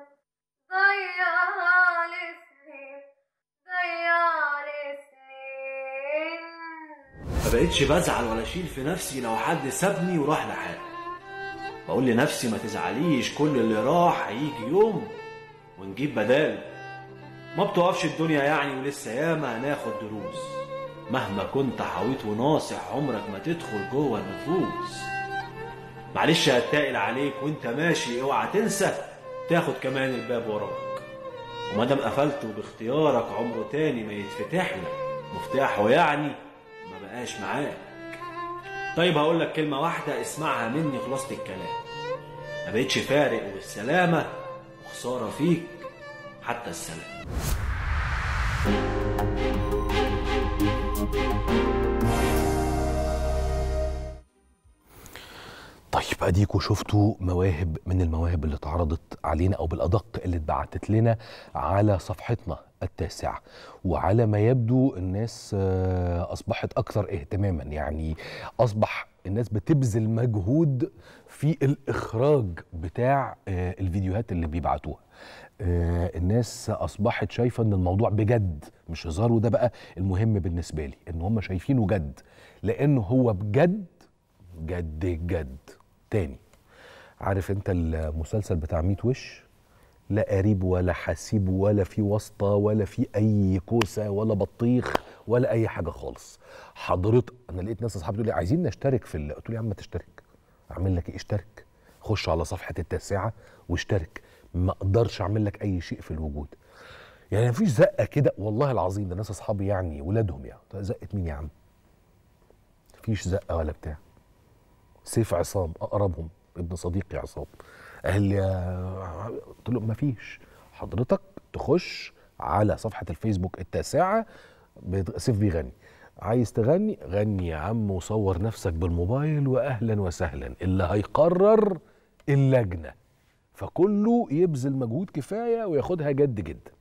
ضيعلي سنين ضيعلي سنين ما بقتش بزعل ولا اشيل في نفسي لو حد سابني وراح لحاله بقول لنفسي ما تزعليش كل اللي راح هيجي يوم ونجيب بداله ما بتقفش الدنيا يعني ولسه ياما هناخد دروس مهما كنت حاويت وناصح عمرك ما تدخل جوه النفوس معلش هتقل عليك وانت ماشي اوعى تنسى تاخد كمان الباب وراك ومادام قفلته باختيارك عمره تاني ما يتفتح لك مفتاحه يعني ما بقاش معاك طيب هقول لك كلمة واحدة اسمعها مني خلاصة الكلام ما بقتش فارق والسلامة وخسارة فيك حتى السلام طيب اديكوا شفتوا مواهب من المواهب اللي اتعرضت علينا او بالادق اللي اتبعتت لنا على صفحتنا التاسعه وعلى ما يبدو الناس آه، اصبحت اكثر اهتماما يعني اصبح الناس بتبذل مجهود في الاخراج بتاع آه، الفيديوهات اللي بيبعتوها آه، الناس اصبحت شايفه ان الموضوع بجد مش هزار وده بقى المهم بالنسبه لي ان هم شايفينه جد لانه هو بجد جد جد تاني عارف انت المسلسل بتاع ميت وش لا قريب ولا حسيب ولا في واسطه ولا في اي كوسه ولا بطيخ ولا اي حاجه خالص حضرتك انا لقيت ناس اصحابي بيقولوا لي عايزين نشترك في ال- قلت له يا عم تشترك اعمل لك ايه اشترك خش على صفحه التاسعه واشترك ما اقدرش اعمل لك اي شيء في الوجود يعني مفيش زقه كده والله العظيم ده ناس اصحابي يعني ولادهم يعني زقه مين يا عم مفيش زقه ولا بتاع سيف عصام اقربهم ابن صديقي عصام قال لي يا- قلت له مفيش حضرتك تخش على صفحه الفيسبوك التاسعه بيت- سيف بيغني عايز تغني غني يا عم وصور نفسك بالموبايل واهلا وسهلا اللي هيقرر اللجنه فكله يبذل مجهود كفايه وياخدها جد جدا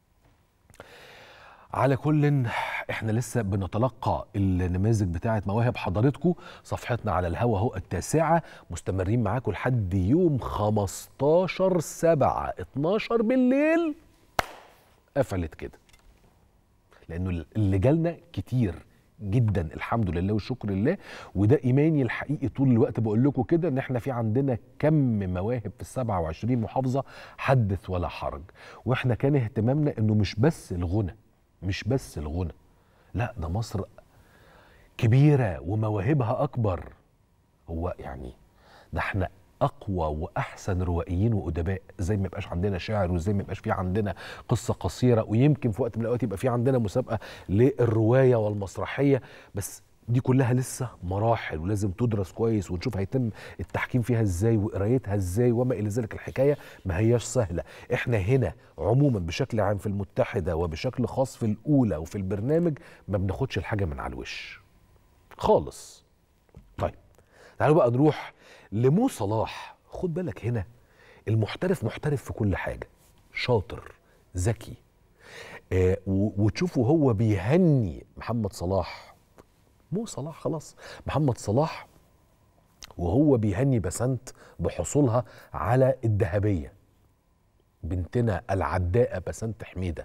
على كل احنا لسه بنتلقى النماذج بتاعه مواهب حضراتكم صفحتنا على الهوا اهو التاسعه مستمرين معاكم لحد يوم 15 7 12 بالليل قفلت كده لانه اللي جالنا كتير جدا الحمد لله والشكر لله وده ايماني الحقيقي طول الوقت بقول لكم كده ان احنا في عندنا كم مواهب في ال 27 محافظه حدث ولا حرج واحنا كان اهتمامنا انه مش بس الغنى مش بس الغنى لا ده مصر كبيره ومواهبها اكبر هو يعني ده احنا اقوى واحسن روائيين وادباء زي ما يبقاش عندنا شعر وزي ما يبقاش في عندنا قصه قصيره ويمكن في وقت من الاوقات يبقى في عندنا مسابقه للروايه والمسرحيه بس دي كلها لسه مراحل ولازم تدرس كويس ونشوف هيتم التحكيم فيها ازاي وقرايتها ازاي وما الى ذلك الحكايه ما هياش سهله احنا هنا عموما بشكل عام في المتحده وبشكل خاص في الاولى وفي البرنامج ما بناخدش الحاجه من على الوش خالص طيب تعالوا بقى نروح لمو صلاح خد بالك هنا المحترف محترف في كل حاجه شاطر ذكي آه و- وتشوفه هو بيهني محمد صلاح مو صلاح خلاص محمد صلاح وهو بيهني بسنت بحصولها على الذهبيه بنتنا العداءه بسنت حميده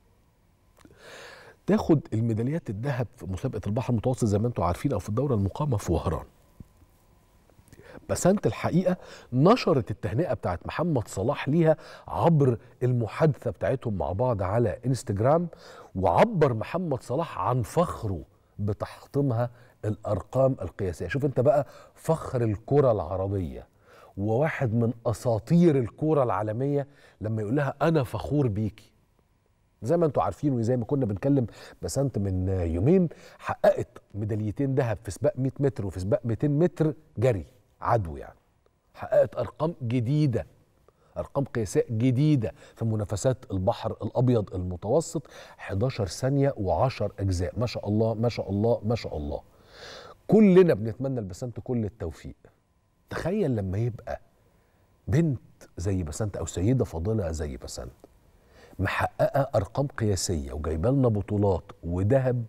تاخد الميداليات الذهب في مسابقه البحر المتوسط زي ما انتم عارفين او في الدوره المقامه في وهران بسنت الحقيقه نشرت التهنئه بتاعت محمد صلاح ليها عبر المحادثه بتاعتهم مع بعض على انستجرام وعبر محمد صلاح عن فخره بتحطيمها الارقام القياسيه شوف انت بقى فخر الكره العربيه وواحد من اساطير الكره العالميه لما يقول لها انا فخور بيكي زي ما انتم عارفين وزي ما كنا بنتكلم بسنت من يومين حققت ميداليتين ذهب في سباق 100 متر وفي سباق 200 متر جري عدو يعني حققت ارقام جديده ارقام قياسيه جديده في منافسات البحر الابيض المتوسط 11 ثانيه و10 اجزاء ما شاء الله ما شاء الله ما شاء الله كلنا بنتمنى لبسنت كل التوفيق تخيل لما يبقى بنت زي بسنت او سيده فاضله زي بسنت محققه ارقام قياسيه وجايبه لنا بطولات وذهب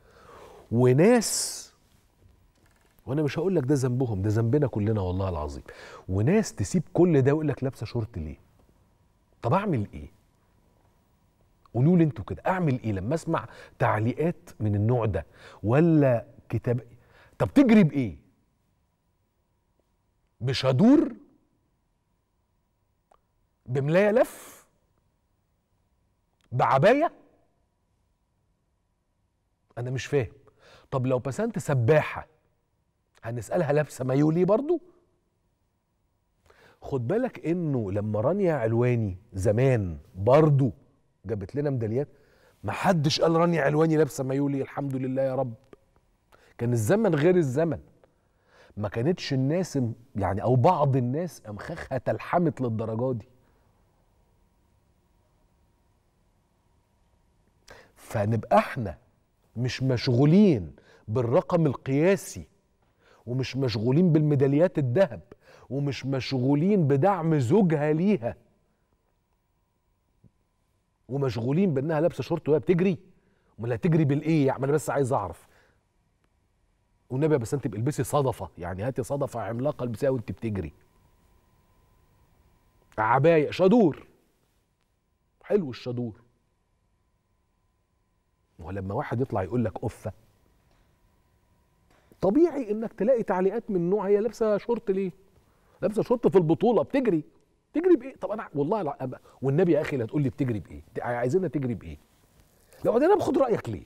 وناس وانا مش هقول لك ده ذنبهم ده ذنبنا كلنا والله العظيم وناس تسيب كل ده ويقول لك لابسه شورت ليه طب اعمل ايه قولوا لي انتوا كده اعمل ايه لما اسمع تعليقات من النوع ده ولا كتاب طب تجري بايه بشادور بملايه لف بعبايه انا مش فاهم طب لو بسنت سباحه هنسالها لابسه مايو ليه برضو خد بالك انه لما رانيا علواني زمان برضو جابت لنا ميداليات ما حدش قال رانيا علواني لابسه مايو ليه الحمد لله يا رب كان الزمن غير الزمن ما كانتش الناس م- يعني او بعض الناس امخاخها تلحمت للدرجه دي فنبقى احنا مش مشغولين بالرقم القياسي ومش مشغولين بالميداليات الذهب ومش مشغولين بدعم زوجها ليها ومشغولين بانها لابسه شورت وهي بتجري امال هتجري بالايه يعني انا بس عايز اعرف والنبي بس انت البسي صدفه يعني هاتي صدفه عملاقه البسيها وانت بتجري عبايه شادور حلو الشادور ولما واحد يطلع يقول لك أفة طبيعي انك تلاقي تعليقات من نوع هي لابسه شورت ليه؟ لابسه شورت في البطوله بتجري تجري بايه؟ طب انا والله لا أبقى. والنبي يا اخي لا تقول لي بتجري بايه؟ عايزينها تجري بايه؟ لو انا باخد رايك ليه؟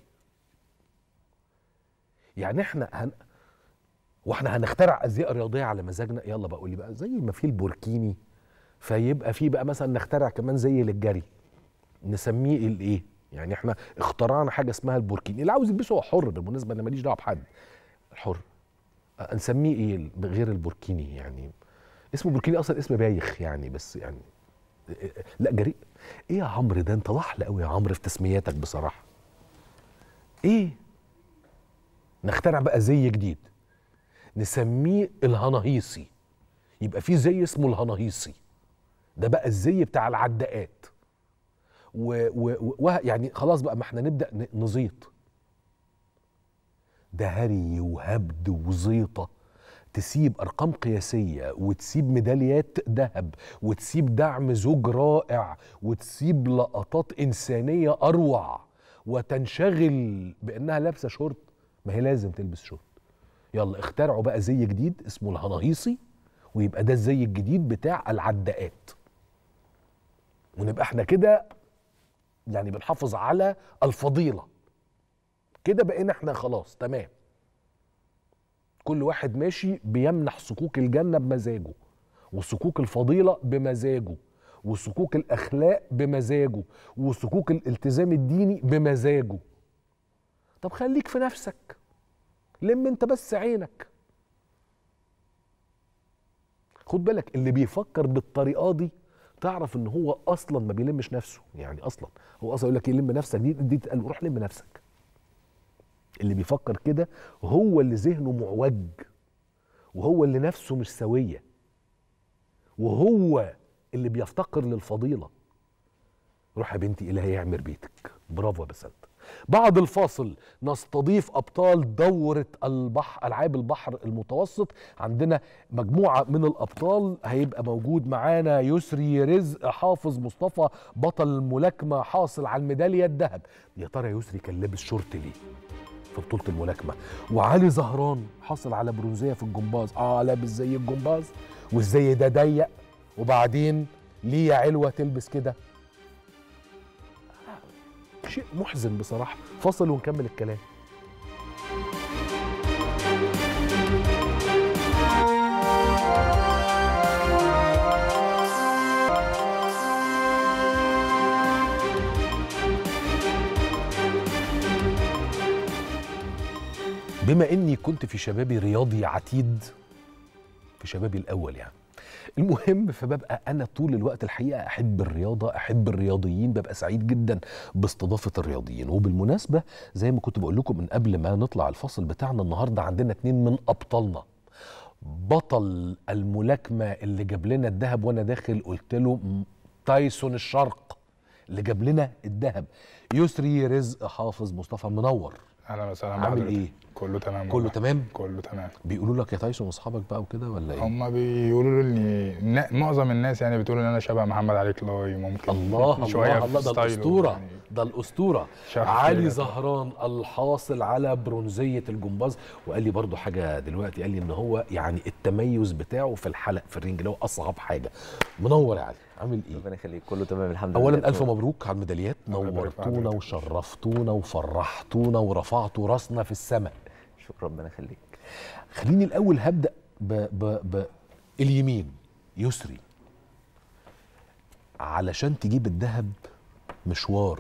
يعني احنا هن... واحنا هنخترع ازياء رياضيه على مزاجنا يلا بقى قول لي بقى زي ما في البوركيني فيبقى في بقى مثلا نخترع كمان زي للجري نسميه الايه؟ يعني احنا اخترعنا حاجه اسمها البوركيني اللي عاوز يلبسه هو حر بالمناسبه انا ماليش دعوه بحد حر أه، نسميه ايه غير البوركيني يعني اسمه بوركيني اصلا اسم بايخ يعني بس يعني لا جريء ايه يا عمرو ده انت ضحل قوي يا عمرو في تسمياتك بصراحه ايه نخترع بقى زي جديد نسميه الهناهيصي يبقى في زي اسمه الهناهيصي ده بقى الزي بتاع العداءات و, و, و يعني خلاص بقى ما احنا نبدا ن- نزيط ده هري وهبد وزيطه تسيب ارقام قياسيه وتسيب ميداليات ذهب وتسيب دعم زوج رائع وتسيب لقطات انسانيه اروع وتنشغل بانها لابسه شورت ما هي لازم تلبس شورت يلا اخترعوا بقى زي جديد اسمه الهناهيصي ويبقى ده الزي الجديد بتاع العداءات ونبقى احنا كده يعني بنحافظ على الفضيله كده بقينا احنا خلاص تمام كل واحد ماشي بيمنح صكوك الجنه بمزاجه وصكوك الفضيله بمزاجه وصكوك الاخلاق بمزاجه وصكوك الالتزام الديني بمزاجه طب خليك في نفسك لم انت بس عينك خد بالك اللي بيفكر بالطريقه دي تعرف ان هو اصلا ما بيلمش نفسه يعني اصلا هو اصلا يقول لك يلم نفسك دي دي تقال روح لم نفسك اللي بيفكر كده هو اللي ذهنه معوج وهو اللي نفسه مش سويه وهو اللي بيفتقر للفضيله روح يا بنتي الهي يعمر بيتك برافو يا بسنت بعد الفاصل نستضيف ابطال دوره البحر العاب البحر المتوسط عندنا مجموعه من الابطال هيبقى موجود معانا يسري رزق حافظ مصطفى بطل الملاكمه حاصل على الميداليه الذهب يا ترى يسري كان لابس شورت ليه في بطوله الملاكمه وعلي زهران حاصل على برونزيه في الجمباز اه لابس زي الجمباز والزي ده ضيق وبعدين ليه يا علوه تلبس كده شيء محزن بصراحه فاصل ونكمل الكلام بما اني كنت في شبابي رياضي عتيد في شبابي الاول يعني المهم فببقى انا طول الوقت الحقيقه احب الرياضه احب الرياضيين ببقى سعيد جدا باستضافه الرياضيين وبالمناسبه زي ما كنت بقول لكم من قبل ما نطلع الفصل بتاعنا النهارده عندنا اتنين من ابطالنا بطل الملاكمه اللي جاب لنا الذهب وانا داخل قلت له م- تايسون الشرق اللي جاب لنا الذهب يسري رزق حافظ مصطفى منور اهلا وسهلا عامل بحضرتك. ايه كله تمام كله والله. تمام كله تمام بيقولوا لك يا تايسون واصحابك بقى وكده ولا ايه هم بيقولوا لي نا- معظم الناس يعني بتقول ان انا شبه محمد علي كلاي ممكن الله شويه الله الله في ده ستايله الاسطوره يعني. ده الاسطوره شخص علي كده. زهران الحاصل على برونزيه الجمباز وقال لي برضو حاجه دلوقتي قال لي ان هو يعني التميز بتاعه في الحلق في الرينج اللي هو اصعب حاجه منور يا علي عامل ايه ربنا يخليك كله تمام الحمد لله اولا الف مبروك على الميداليات الله يبارك في نورتونا وشرفتونا وفرحتونا ورفعتوا راسنا في السماء شكرا ربنا يخليك خليني الاول هبدا ب ب ب اليمين يسري علشان تجيب الذهب مشوار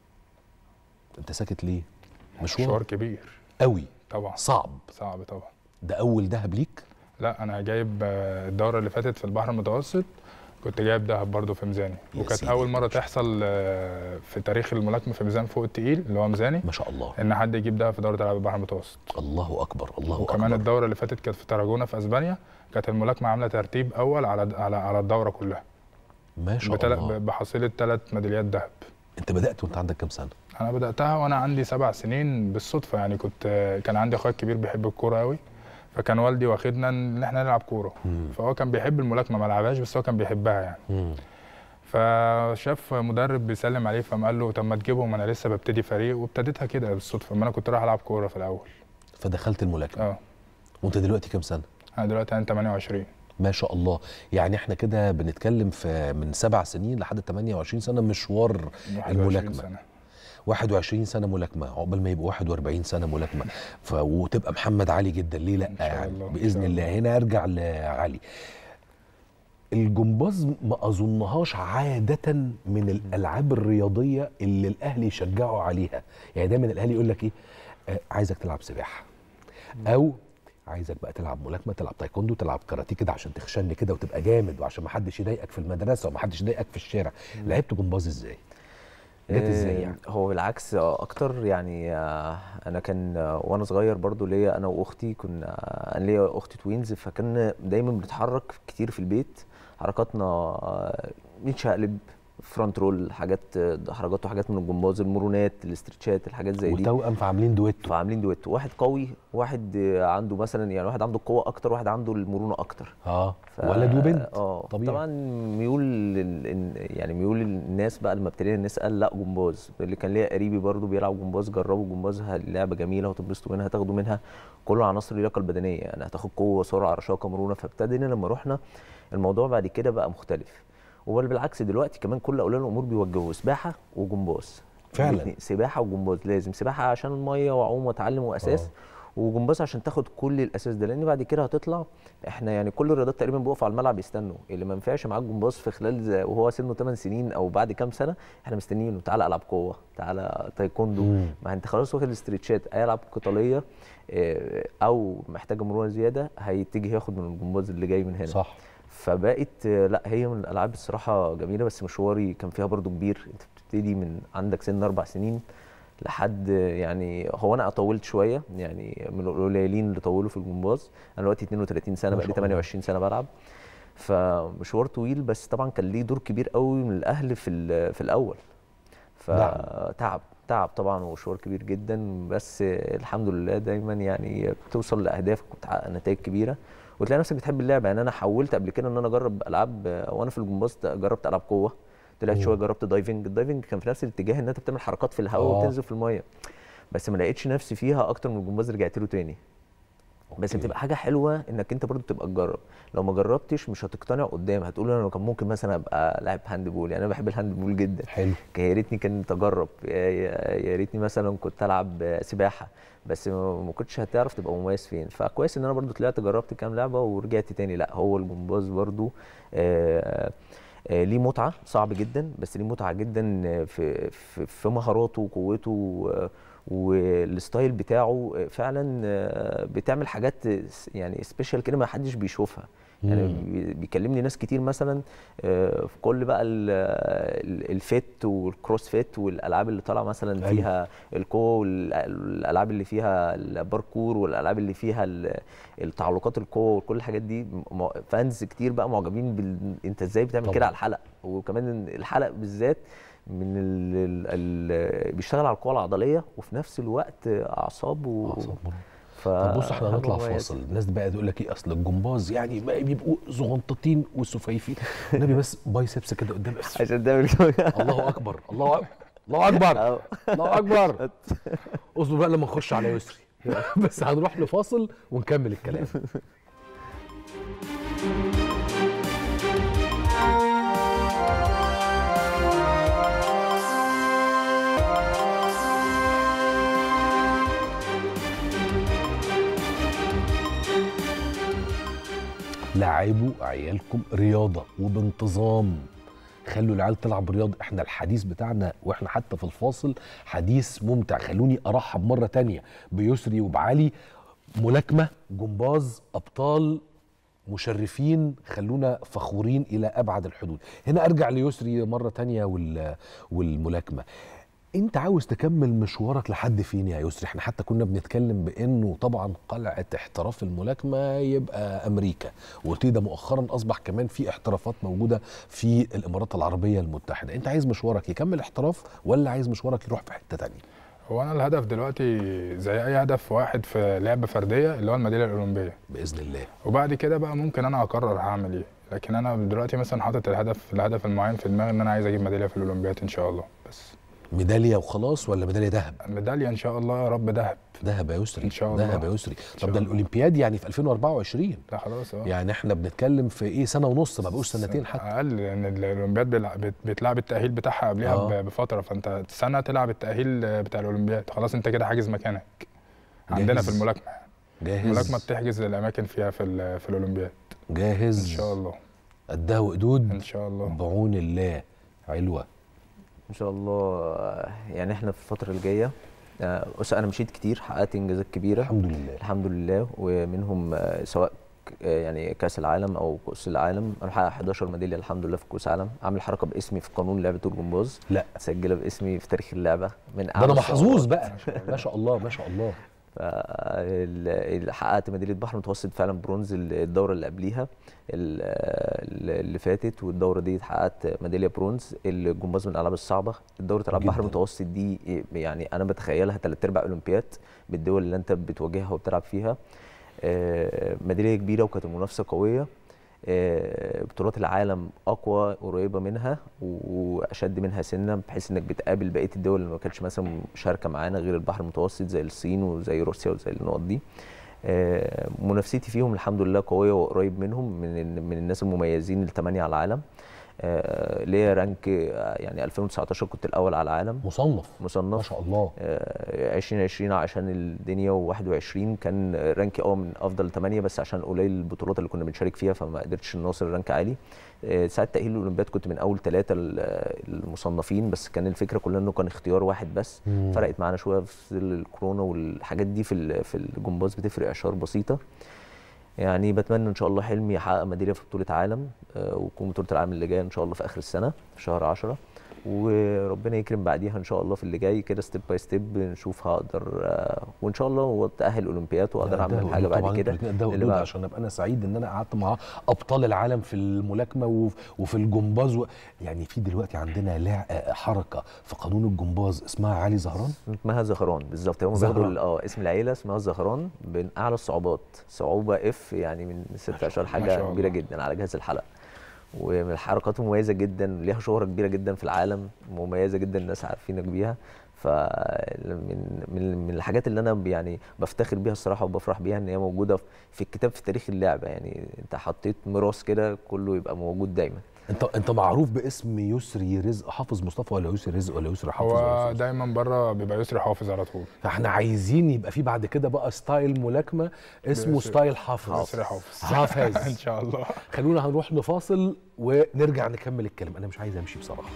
انت ساكت ليه مشوار مشوار كبير قوي طبعا صعب صعب طبعا ده اول ذهب ليك لا انا جايب آه، الدوره اللي فاتت في البحر المتوسط كنت جايب دهب برضه في ميزاني يا وكانت سيدي. اول مره تحصل آه، في تاريخ الملاكمه في ميزان فوق التقيل اللي هو ميزاني ما شاء الله ان حد يجيب دهب في دوره العاب البحر المتوسط الله اكبر الله وكمان اكبر الدوره اللي فاتت كانت في تاراجونا في اسبانيا كانت الملاكمه عامله ترتيب اول على على على الدوره كلها ما شاء بتل- الله بحصيله ثلاث ميداليات ذهب انت بدات وانت عندك كام سنه انا بداتها وانا عندي سبع سنين بالصدفه يعني كنت كان عندي اخويا الكبير بيحب الكوره قوي فكان والدي واخدنا ان احنا نلعب كوره فهو كان بيحب الملاكمه ما لعبهاش بس هو كان بيحبها يعني مم. فشاف مدرب بيسلم عليه فقام قال له طب ما تجيبهم انا لسه ببتدي فريق وابتديتها كده بالصدفه ما انا كنت رايح العب كوره في الاول فدخلت الملاكمه اه وانت دلوقتي كام سنه انا دلوقتي انا 28 ما شاء الله يعني احنا كده بنتكلم في من سبع سنين لحد 28 سنه مشوار 21 الملاكمه سنة. 21 سنه ملاكمه عقبال ما يبقوا 41 سنه ملاكمه ف... وتبقى محمد علي جدا ليه لا يعني الله، إن باذن شاء الله هنا ارجع لعلي الجمباز ما اظنهاش عاده من الالعاب الرياضيه اللي الاهلي يشجعوا عليها يعني دايما الاهلي يقول لك ايه آه عايزك تلعب سباحه او عايزك بقى تلعب ملاكمه تلعب تايكوندو تلعب كاراتيه كده عشان تخشن كده وتبقى جامد وعشان ما حدش يضايقك في المدرسه وما حدش يضايقك في الشارع لعبت جمباز ازاي جت ازاي آه، يعني هو بالعكس آه، اكتر يعني آه، انا كان آه، وانا صغير برضو ليا انا واختي كنا آه، انا ليا اختي توينز فكنا دايما بنتحرك كتير في البيت حركاتنا آه، نتشقلب فرونت رول حاجات آه، حركات وحاجات من الجمباز المرونات الاسترتشات الحاجات زي دي وتوأم فعاملين دويتو فعاملين دويتو واحد قوي واحد آه، عنده مثلا يعني واحد عنده القوه اكتر واحد عنده المرونه اكتر اه ولد وبنت اه طبيعي. طبعا ميول ال- ال- يعني ميول الناس بقى لما ابتدينا نسال لا جمباز اللي كان ليا قريبي برضو بيلعب جمباز جربوا جمباز ه- لعبه جميله وتنبسطوا منها تاخدوا منها كل عناصر اللياقه البدنيه يعني هتاخد قوه سرعه رشاقه مرونه فابتدينا لما رحنا الموضوع بعد كده بقى مختلف وبل بالعكس دلوقتي كمان كل اولياء الامور بيوجهوا سباحه وجمباز فعلا. الاتنين، سباحه وجمباز لازم سباحه عشان الميه واعوم واتعلم واساس وجمباز عشان تاخد كل الاساس ده لان بعد كده هتطلع احنا يعني كل الرياضات تقريبا بيقفوا على الملعب يستنوا اللي ما ينفعش معاه الجمباز في خلال زي- وهو سنه 8 سنين او بعد كام سنه احنا مستنيينه تعالى العب قوه تعالى تايكوندو مم. ما انت خلاص واخد الاسترتشات اي العاب قتاليه اه، او محتاجه مرونه زياده هيتجه ياخد من الجمباز اللي جاي من هنا صح فبقت اه، لا هي من الالعاب الصراحه جميله بس مشواري كان فيها برضو كبير انت بتبتدي من عندك سن اربع سنين لحد يعني هو انا طولت شويه يعني من القليلين اللي طولوا في الجمباز انا دلوقتي 32 سنه ما بقالي شاء الله. 28 سنه بلعب فمشوار طويل بس طبعا كان ليه دور كبير قوي من الاهل في ال- في الاول فتعب تعب طبعا ومشوار كبير جدا بس الحمد لله دايما يعني بتوصل لاهدافك وتحقق نتائج كبيره وتلاقي نفسك بتحب اللعبه يعني انا حاولت قبل كده ان انا اجرب العاب وانا في الجمباز جربت العب قوه طلعت مم. شويه جربت دايفنج الدايفنج كان في نفس الاتجاه ان انت بتعمل حركات في الهواء آه. وبتنزل في الميه بس ما لقيتش نفسي فيها اكتر من الجمباز رجعت له تاني بس أوكي. بتبقى حاجه حلوه انك انت برضو تبقى تجرب لو ما جربتش مش هتقتنع قدام هتقول انا كان ممكن مثلا ابقى لاعب هاند بول يعني انا بحب الهاند بول جدا حلو كان يا ريتني كنت اجرب يا- يا يا ريتني مثلا كنت العب سباحه بس ما ما كنتش هتعرف تبقى مميز فين فكويس ان انا برضو طلعت جربت كام لعبه ورجعت تاني لا هو الجمباز برضو آه آه، ليه متعه صعب جدا بس ليه متعه جدا في في, في مهاراته وقوته آه، والستايل بتاعه آه، فعلا آه، بتعمل حاجات س- يعني سبيشال كده ما حدش بيشوفها يعني مم. بي- بيكلمني ناس كتير مثلا آه، في كل بقى ال- ال- الفيت والكروس فيت والالعاب اللي طالعه مثلا أيوة. فيها القوه والالعاب اللي فيها الباركور والالعاب اللي فيها ال- التعلقات القوه وكل الحاجات دي م- فانز كتير بقى معجبين بال... انت ازاي بتعمل طبعاً. كده على الحلق وكمان الحلق بالذات من ال... ال... ال... بيشتغل على القوه العضليه وفي نفس الوقت اعصاب و... أعصاب مرة. ف... طب بص احنا حاجة هنطلع مميزة. فاصل الناس بقى تقول لك ايه اصل الجمباز يعني بقى بيبقوا زغنطتين وسفيفين النبي بس بايسبس كده قدام بس عشان تعمل الله اكبر الله أكبر الله اكبر الله اكبر اصبر بقى لما نخش على يسري بس هنروح لفاصل ونكمل الكلام لعبوا عيالكم رياضه وبانتظام خلوا العيال تلعب رياضه احنا الحديث بتاعنا واحنا حتى في الفاصل حديث ممتع خلوني ارحب مره تانية بيسري وبعلي ملاكمه جمباز ابطال مشرفين خلونا فخورين الى ابعد الحدود هنا ارجع ليسري مره تانية وال والملاكمه انت عاوز تكمل مشوارك لحد فين يا يسري احنا حتى كنا بنتكلم بانه طبعا قلعه احتراف الملاكمه يبقى امريكا وقلت لي ده مؤخرا اصبح كمان في احترافات موجوده في الامارات العربيه المتحده انت عايز مشوارك يكمل احتراف ولا عايز مشوارك يروح في حته تانية هو انا الهدف دلوقتي زي اي هدف واحد في لعبه فرديه اللي هو الميداليه الاولمبيه باذن الله وبعد كده بقى ممكن انا اقرر هعمل ايه لكن انا دلوقتي مثلا حاطط الهدف الهدف المعين في دماغي ان انا عايز اجيب ميداليه في الاولمبياد ان شاء الله بس ميداليه وخلاص ولا ميداليه ذهب ميداليه ان شاء الله يا رب ذهب ذهب يا يسري ان شاء الله ذهب يا يسري طب ده الاولمبياد يعني في 2024 لا خلاص اه يعني احنا بنتكلم في ايه سنه ونص ما بقوش سنتين حتى اقل لان الاولمبياد بيلع- بت- بيتلعب التاهيل بتاعها قبلها آه. ب- بفتره فانت سنه تلعب التاهيل بتاع الاولمبياد خلاص انت كده حاجز مكانك عندنا جاهز. في الملاكمه جاهز الملاكمه بتحجز الاماكن فيها في ال- في الاولمبياد جاهز ان شاء الله قدها وقدود ان شاء الله بعون الله علوه ان شاء الله يعني احنا في الفتره الجايه آه، بص انا مشيت كتير حققت انجازات كبيره الحمد لله الحمد لله ومنهم آه، سواء ك- آه، يعني كاس العالم او كاس العالم انا محقق 11 ميداليه الحمد لله في كاس العالم عامل حركه باسمي في قانون لعبه الجمباز لا مسجله باسمي في تاريخ اللعبه من ده أعلى انا محظوظ الصعوبات. بقى ما شاء الله ما شاء الله ال- ال- حققت ميداليه بحر متوسط فعلا برونز ال- الدوره اللي قبليها ال- ال- اللي فاتت والدوره دي حققت ميداليه برونز الجمباز من الالعاب الصعبه الدوره العاب بحر جداً. متوسط دي يعني انا بتخيلها ثلاث ارباع اولمبياد بالدول اللي انت بتواجهها وبتلعب فيها آه، ميداليه كبيره وكانت المنافسه قويه آه، بطولات العالم اقوى قريبه منها واشد منها سنه بحيث انك بتقابل بقيه الدول اللي ما كانتش مثلا مشاركه معانا غير البحر المتوسط زي الصين وزي روسيا وزي النقط دي آه، منافستي فيهم الحمد لله قويه وقريب منهم من من الناس المميزين الثمانيه على العالم آه، ليا رانك آه، يعني 2019 كنت الاول على العالم مصنف مصنف ما شاء الله 2020 عشان الدنيا و21 كان رانكي اه من افضل 8 بس عشان قليل البطولات اللي كنا بنشارك فيها فما قدرتش نوصل رانك عالي آه، ساعه تاهيل الاولمبياد كنت من اول ثلاثه المصنفين بس كان الفكره كلها انه كان اختيار واحد بس مم. فرقت معانا شويه في ظل الكورونا والحاجات دي في ال- في الجمباز بتفرق اعشار بسيطه يعني بتمنى ان شاء الله حلمي يحقق ميداليه في بطوله عالم آه، وتكون بطوله العالم اللي جايه ان شاء الله في اخر السنه في شهر 10 وربنا يكرم بعديها ان شاء الله في اللي جاي كده ستيب باي ستيب نشوف هقدر آه، وان شاء الله واتاهل اولمبياد واقدر اعمل حاجه بعد كده ده اللي ودود بعد- عشان ابقى انا سعيد ان انا قعدت مع ابطال العالم في الملاكمه وف- وفي الجمباز و... يعني في دلوقتي عندنا لع... آه، حركه في قانون الجمباز اسمها علي زهران اسمها زهران بالظبط هم زهران. بياخدوا ال- اه اسم العيله اسمها زهران من اعلى الصعوبات صعوبه اف يعني من ست اشهر ما شاء حاجه الله. كبيره جدا على جهاز الحلقه ومن الحركات مميزه جدا ليها شهره كبيره جدا في العالم مميزه جدا الناس عارفينك بيها فمن من من الحاجات اللي انا يعني بفتخر بيها الصراحه وبفرح بيها ان هي موجوده في الكتاب في تاريخ اللعبه يعني انت حطيت ميراث كده كله يبقى موجود دايما انت انت معروف باسم يسري رزق حافظ مصطفى ولا يسري رزق ولا يسري حافظ ولا هو دايما بره بيبقى يسري حافظ على طول فاحنا عايزين يبقى في بعد كده بقى ستايل ملاكمه اسمه يسري- ستايل حافظ يسري حافظ. حافظ ان شاء الله خلونا هنروح نفاصل ونرجع نكمل الكلام انا مش عايز امشي بصراحه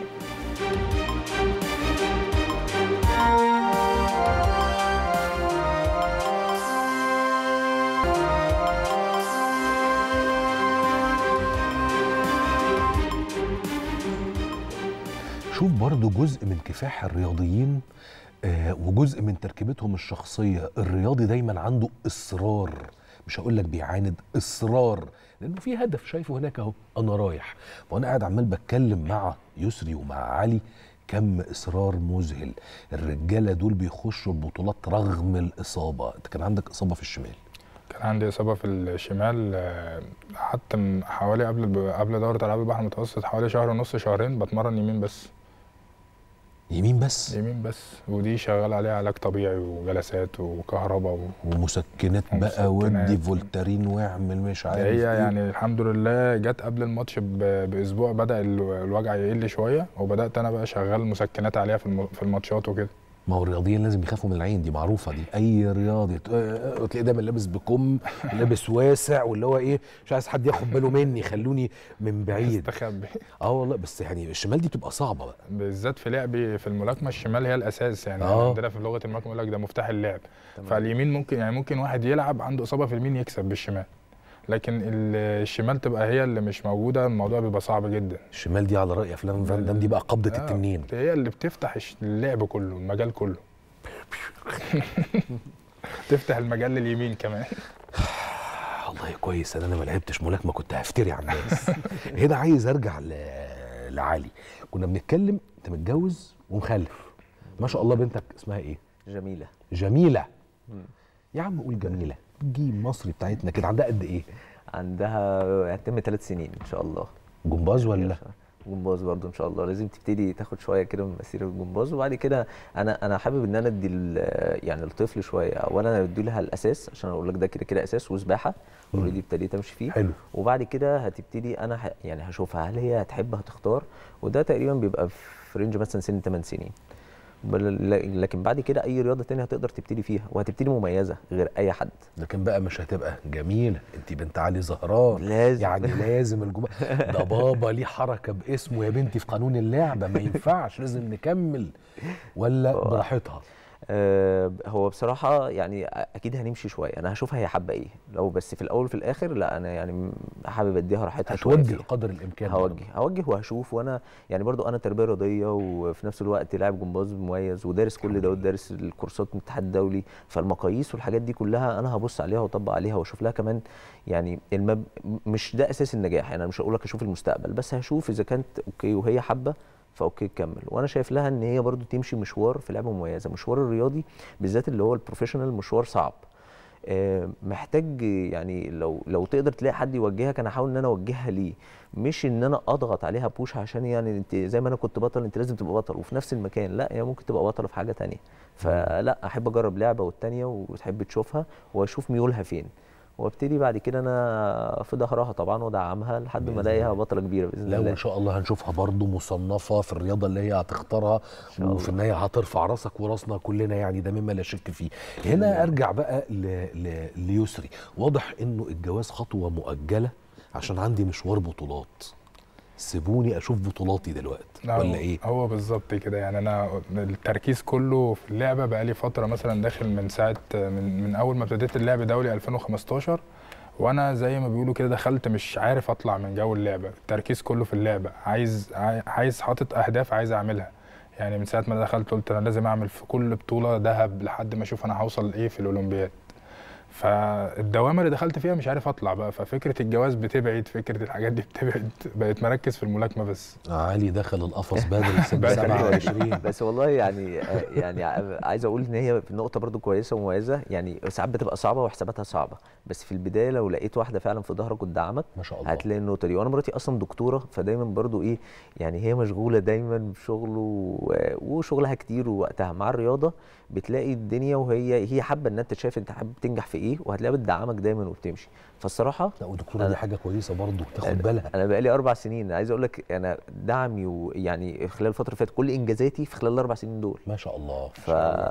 شوف برضو جزء من كفاح الرياضيين آه وجزء من تركيبتهم الشخصية الرياضي دايما عنده إصرار مش هقول لك بيعاند إصرار لأنه في هدف شايفه هناك أهو أنا رايح وأنا قاعد عمال بتكلم مع يسري ومع علي كم إصرار مذهل الرجالة دول بيخشوا البطولات رغم الإصابة أنت كان عندك إصابة في الشمال كان عندي اصابه في الشمال آه، قعدت من حوالي قبل قبل دوره العاب البحر المتوسط حوالي شهر ونص شهرين بتمرن يمين بس يمين بس يمين بس ودي شغال عليها علاج طبيعي وجلسات وكهرباء و... ومسكنات بقى ودي فولتارين واعمل مش عارف هي إيه. يعني الحمد لله جت قبل الماتش ب- باسبوع بدا ال- الوجع يقل شويه وبدات انا بقى شغال مسكنات عليها في الم- في الماتشات وكده ما هو الرياضيين لازم يخافوا من العين دي معروفه دي اي رياضي ت- آه، تلاقيه دايما لابس بكم لابس واسع واللي هو ايه مش عايز حد ياخد باله مني خلوني من بعيد مستخبي اه والله بس يعني الشمال دي بتبقى صعبه بقى بالذات في لعبي في الملاكمه الشمال هي الاساس يعني آه. عندنا في لغه الملاكمه يقول لك ده مفتاح اللعب تمام. فاليمين ممكن يعني ممكن واحد يلعب عنده اصابه في اليمين يكسب بالشمال لكن ال- الشمال تبقى هي اللي مش موجوده الموضوع بيبقى صعب جدا الشمال دي على راي افلام فان دام دي بقى قبضه آه، التنين هي اللي بتفتح الش- اللعب كله المجال كله تفتح المجال لليمين كمان والله كويس ان انا ما لعبتش ملاكمه كنت هفتري على الناس هنا عايز ارجع ل- لعلي كنا بنتكلم انت متجوز ومخلف ما شاء الله بنتك اسمها ايه جميله جميله يا عم قول جميله جيم مصري بتاعتنا كده عندها قد ايه عندها هتتم ثلاث سنين ان شاء الله جمباز ولا جمباز برضو ان شاء الله لازم تبتدي تاخد شويه كده من مسيره الجمباز وبعد كده انا انا حابب ان انا ادي ال- يعني الطفل شويه اولا ادي لها الاساس عشان اقول لك ده كده كده اساس وسباحه اوريدي ابتديت امشي فيه حلو وبعد كده هتبتدي انا ه... يعني هشوفها هل هي هتحب هتختار وده تقريبا بيبقى في رينج مثلا سن 8 سنين بل- لكن بعد كده اي رياضه تانية هتقدر تبتدي فيها وهتبتدي مميزه غير اي حد لكن بقى مش هتبقى جميله انت بنت علي زهران لازم يعني لازم الجمباز ده بابا ليه حركه باسمه يا بنتي في قانون اللعبه ما ينفعش لازم نكمل ولا براحتها آه، هو بصراحة يعني أكيد هنمشي شوية أنا هشوفها هي حابة إيه لو بس في الأول وفي الآخر لا أنا يعني م- حابب أديها راحتها شوية هتوجه فيها. قدر الامكان هوجه هوجه وهشوف وأنا يعني برضو أنا تربية رياضية وفي نفس الوقت لاعب جمباز مميز ودارس كل ده ودارس الكورسات من الاتحاد الدولي فالمقاييس والحاجات دي كلها أنا هبص عليها وأطبق عليها وأشوف لها كمان يعني المب... مش ده أساس النجاح يعني أنا مش هقول لك أشوف المستقبل بس هشوف إذا كانت أوكي وهي حابة فاوكي تكمل وانا شايف لها ان هي برضو تمشي مشوار في لعبه مميزه مشوار الرياضي بالذات اللي هو البروفيشنال مشوار صعب آه، محتاج يعني لو لو تقدر تلاقي حد يوجهك انا هحاول ان انا اوجهها ليه مش ان انا اضغط عليها بوش عشان يعني انت زي ما انا كنت بطل انت لازم تبقى بطل وفي نفس المكان لا هي ممكن تبقى بطله في حاجه تانية فلا احب اجرب لعبه والتانية وتحب تشوفها واشوف ميولها فين وابتدي بعد كده انا في ظهرها طبعا وادعمها لحد ما الاقيها بطله كبيره باذن لا الله وان شاء الله هنشوفها برضو مصنفه في الرياضه اللي هي هتختارها وفي النهايه هترفع راسك وراسنا كلنا يعني ده مما لا شك فيه هنا ارجع بقى ل... ل... ليسري واضح انه الجواز خطوه مؤجله عشان عندي مشوار بطولات سيبوني اشوف بطولاتي دلوقتي لا، ولا هو- ايه هو بالظبط كده يعني انا التركيز كله في اللعبه بقى لي فتره مثلا داخل من ساعه من, من اول ما ابتديت اللعب دولي 2015 وانا زي ما بيقولوا كده دخلت مش عارف اطلع من جو اللعبه التركيز كله في اللعبه عايز عاي- عايز حاطط اهداف عايز اعملها يعني من ساعه ما أنا دخلت قلت انا لازم اعمل في كل بطوله ذهب لحد ما اشوف انا هوصل لايه في الاولمبياد فالدوامه اللي دخلت فيها مش عارف اطلع بقى ففكره الجواز بتبعد فكره الحاجات دي بتبعد بقيت مركز في الملاكمه بس علي دخل القفص بدري سن بقى 27 بس والله يعني يعني عايز اقول ان هي في نقطه برضو كويسه ومميزه يعني ساعات بتبقى صعبه وحساباتها صعبه بس في البدايه لو لقيت واحده فعلا في ظهرك وتدعمك ما شاء الله هتلاقي النقطه دي وانا مراتي اصلا دكتوره فدايما برضو ايه يعني هي مشغوله دايما بشغل و- وشغلها كتير ووقتها مع الرياضه بتلاقي الدنيا وهي هي حابه ان انت شايف انت حابب تنجح في ايه وهتلاقيها بتدعمك دايما وبتمشي فالصراحه لا ودكتوره دي حاجه كويسه برضو تاخد بالها انا بقالي اربع سنين عايز اقول لك انا دعمي ويعني خلال الفتره اللي فاتت كل انجازاتي في خلال الاربع سنين دول ما شاء الله ف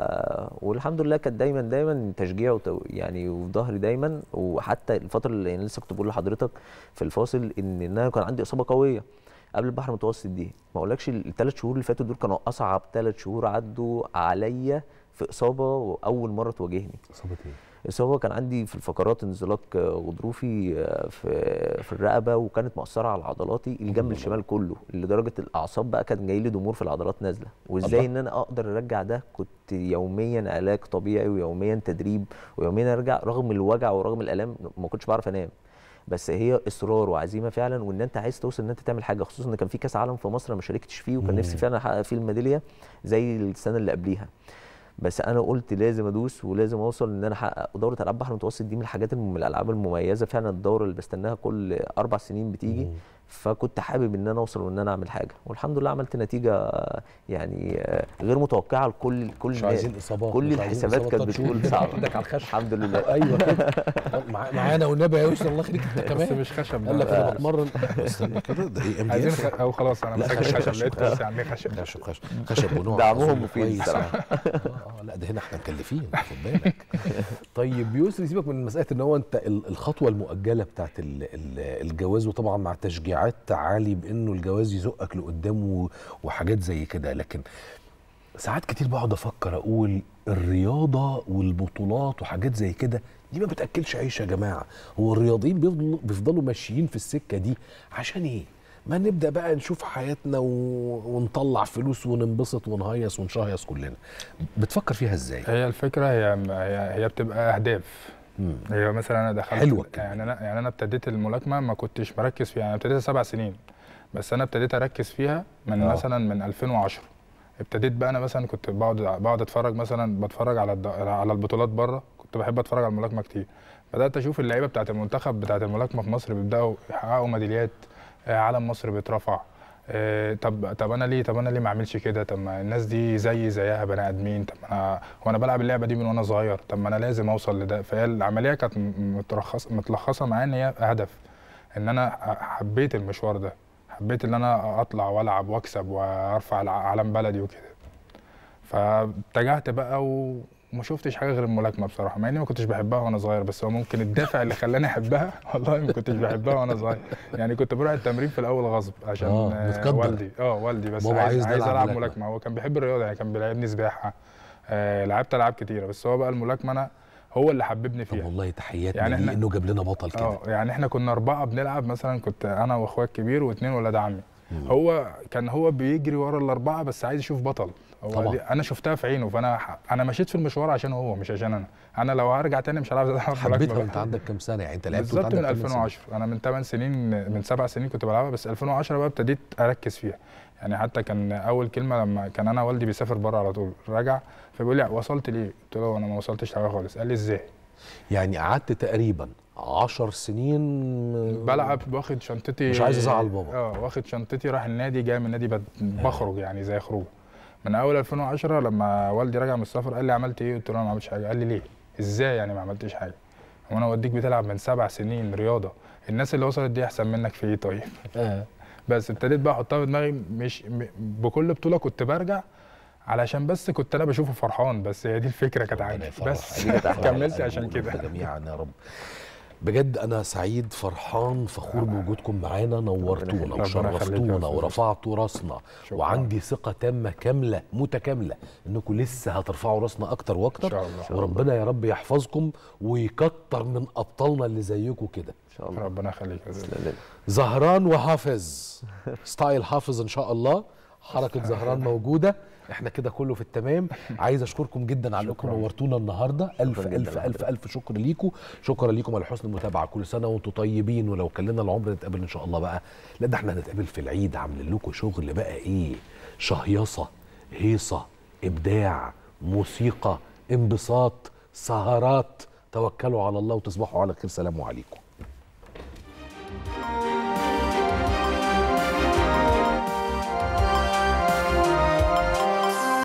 والحمد لله كانت دايما دايما تشجيع وتو... يعني وفي ظهري دايما وحتى الفتره اللي يعني لسه كنت بقول لحضرتك في الفاصل ان ان انا كان عندي اصابه قويه قبل البحر المتوسط دي ما اقولكش الثلاث شهور اللي فاتوا دول كانوا اصعب ثلاث شهور عدوا عليا في اصابه اول مره تواجهني اصابه ايه اصابه كان عندي في الفقرات انزلاق آه، غضروفي آه، في في الرقبه وكانت مؤثره على عضلاتي الجنب الشمال كله لدرجه الاعصاب بقى كان جاي لي ضمور في العضلات نازله وازاي ان انا اقدر ارجع ده كنت يوميا علاج طبيعي ويوميا تدريب ويوميا ارجع رغم الوجع ورغم الالام ما كنتش بعرف انام بس هي اصرار وعزيمه فعلا وان انت عايز توصل ان انت تعمل حاجه خصوصا ان كان في كاس عالم في مصر أنا ما شاركتش فيه وكان مم. نفسي فعلا احقق فيه الميداليه زي السنه اللي قبليها بس انا قلت لازم ادوس ولازم اوصل ان انا احقق دوره العاب بحر المتوسط دي من الحاجات الم- من الالعاب المميزه فعلا الدوره اللي بستناها كل اربع سنين بتيجي فكنت حابب ان انا اوصل وان انا اعمل حاجه والحمد لله عملت نتيجه آه، يعني آه، غير متوقعه لكل كل مش الناس. عايزين إصابات، كل مش عايزين الحسابات إصابات. كانت طب شوف بتقول كده صعبه إيدك على الخشب. الحمد لله ايوه كده مع- معانا والنبي يا يوسف الله يخليك انت بس كمان مش خشب قال لك بقى. انا بتمرن استنى كده ده ايه ام دي عايزين اف خ- او خلاص انا لا، مسكت خشب لقيت كرسي عليه خشب خشب خشب خشب ونوع دعمهم أظن مفيد كويس. الصراحة. اه آه، لا ده هنا احنا مكلفين خد بالك طيب يسري سيبك من مساله ان هو انت ال- الخطوه المؤجله بتاعت ال- ال- الجواز وطبعا مع تشجيعات عالي بانه الجواز يزقك لقدام و- وحاجات زي كده لكن ساعات كتير بقعد افكر اقول الرياضه والبطولات وحاجات زي كده دي ما بتاكلش عيش يا جماعه هو الرياضيين بيفضلوا بيفضلوا ماشيين في السكه دي عشان ايه ما نبدا بقى نشوف حياتنا و... ونطلع فلوس وننبسط ونهيص ونشهيص كلنا بتفكر فيها ازاي هي الفكره هي هي, هي بتبقى اهداف هي مثلا انا دخلت حلوة يعني انا يعني انا ابتديت الملاكمه ما كنتش مركز فيها انا ابتديتها سبع سنين بس انا ابتديت اركز فيها من آه. مثلا من 2010 ابتديت بقى انا مثلا كنت بقعد بقعد اتفرج مثلا بتفرج على الد- على البطولات بره كنت بحب اتفرج على الملاكمه كتير بدات اشوف اللعيبه بتاعه المنتخب بتاعه الملاكمه في مصر بيبداوا يحققوا ميداليات آه، علم مصر بيترفع آه، طب طب انا ليه طب انا ليه ما اعملش كده طب ما الناس دي زي زيها بني ادمين طب ما انا وانا بلعب اللعبه دي من وانا صغير طب ما انا لازم اوصل لده فهي العمليه كانت م- مترخص متلخصه معايا ان هي هدف ان انا ح- حبيت المشوار ده حبيت ان انا اطلع والعب واكسب وارفع الع- علم بلدي وكده فاتجهت بقى وما شفتش حاجه غير الملاكمه بصراحه مع اني ما كنتش بحبها وانا صغير بس هو ممكن الدافع اللي خلاني احبها والله ما كنتش بحبها وانا صغير يعني كنت بروح التمرين في الاول غصب عشان آه، آه، متقدر. والدي اه والدي بس بابا عايز عايز عايز نلعب العب ملاكمة. ملاكمه هو كان بيحب الرياضه يعني كان بيلعبني سباحه آه لعبت العاب كتيره بس هو بقى الملاكمه انا هو اللي حببني فيها والله تحياتنا يعني يعني إحنا- انه جاب لنا بطل كده اه يعني احنا كنا اربعه بنلعب مثلا كنت انا واخويا الكبير واثنين ولاد عمي هو كان هو بيجري ورا الاربعه بس عايز يشوف بطل هو طبعا. دي انا شفتها في عينه فانا ح- انا مشيت في المشوار عشان هو مش عشان انا انا لو هرجع تاني مش هلعب العب حبيتها ملاكمة وانت بقى. عندك كام سنه يعني انت لعبت وانت بالظبط عندك من كام سنة؟ 2010 انا من 8 سنين من 7 سنين كنت بلعبها بس 2010 بقى ابتديت اركز فيها يعني حتى كان اول كلمه لما كان انا والدي بيسافر بره على طول راجع فبيقول لي وصلت ليه؟ قلت له انا ما وصلتش حاجه خالص قال لي ازاي؟ يعني قعدت تقريبا 10 سنين بلعب واخد شنطتي مش عايز ازعل بابا اه واخد شنطتي رايح النادي جاي من النادي بت- بخرج يعني زي خروج من اول 2010 لما والدي رجع من السفر قال لي عملت ايه؟ قلت له انا ما عملتش حاجه قال لي ليه؟ ازاي يعني ما عملتش حاجه؟ هو انا اوديك بتلعب من سبع سنين رياضه الناس اللي وصلت دي احسن منك في ايه طيب؟ آه. بس ابتديت بقى احطها في دماغي مش م- بكل بطوله كنت برجع علشان بس كنت انا بشوفه فرحان بس هي دي الفكره كانت عندي بس كملت عشان كده جميعا يا رب بجد انا سعيد فرحان فخور بوجودكم معانا نورتونا ربنا يخليك يا وشرفتونا أستاذ. ورفعتوا راسنا وعندي ثقه تامه كامله متكامله انكم لسه هترفعوا راسنا اكتر واكتر إن شاء الله. وربنا يا رب يحفظكم ويكتر من ابطالنا اللي زيكم كده ان شاء الله ربنا يخليك يا أستاذ. زهران وحافظ ستايل حافظ ان شاء الله حركه زهران موجوده احنا كده كله في التمام عايز اشكركم جدا على انكم نورتونا النهارده الف جداً الف الف الف شكر ليكم شكرا ليكم على حسن المتابعه كل سنه وانتم طيبين ولو كان لنا العمر نتقابل ان شاء الله بقى لا ده احنا هنتقابل في العيد عاملين لكم شغل بقى ايه شهيصه هيصه ابداع موسيقى انبساط سهرات توكلوا على الله وتصبحوا على خير سلام عليكم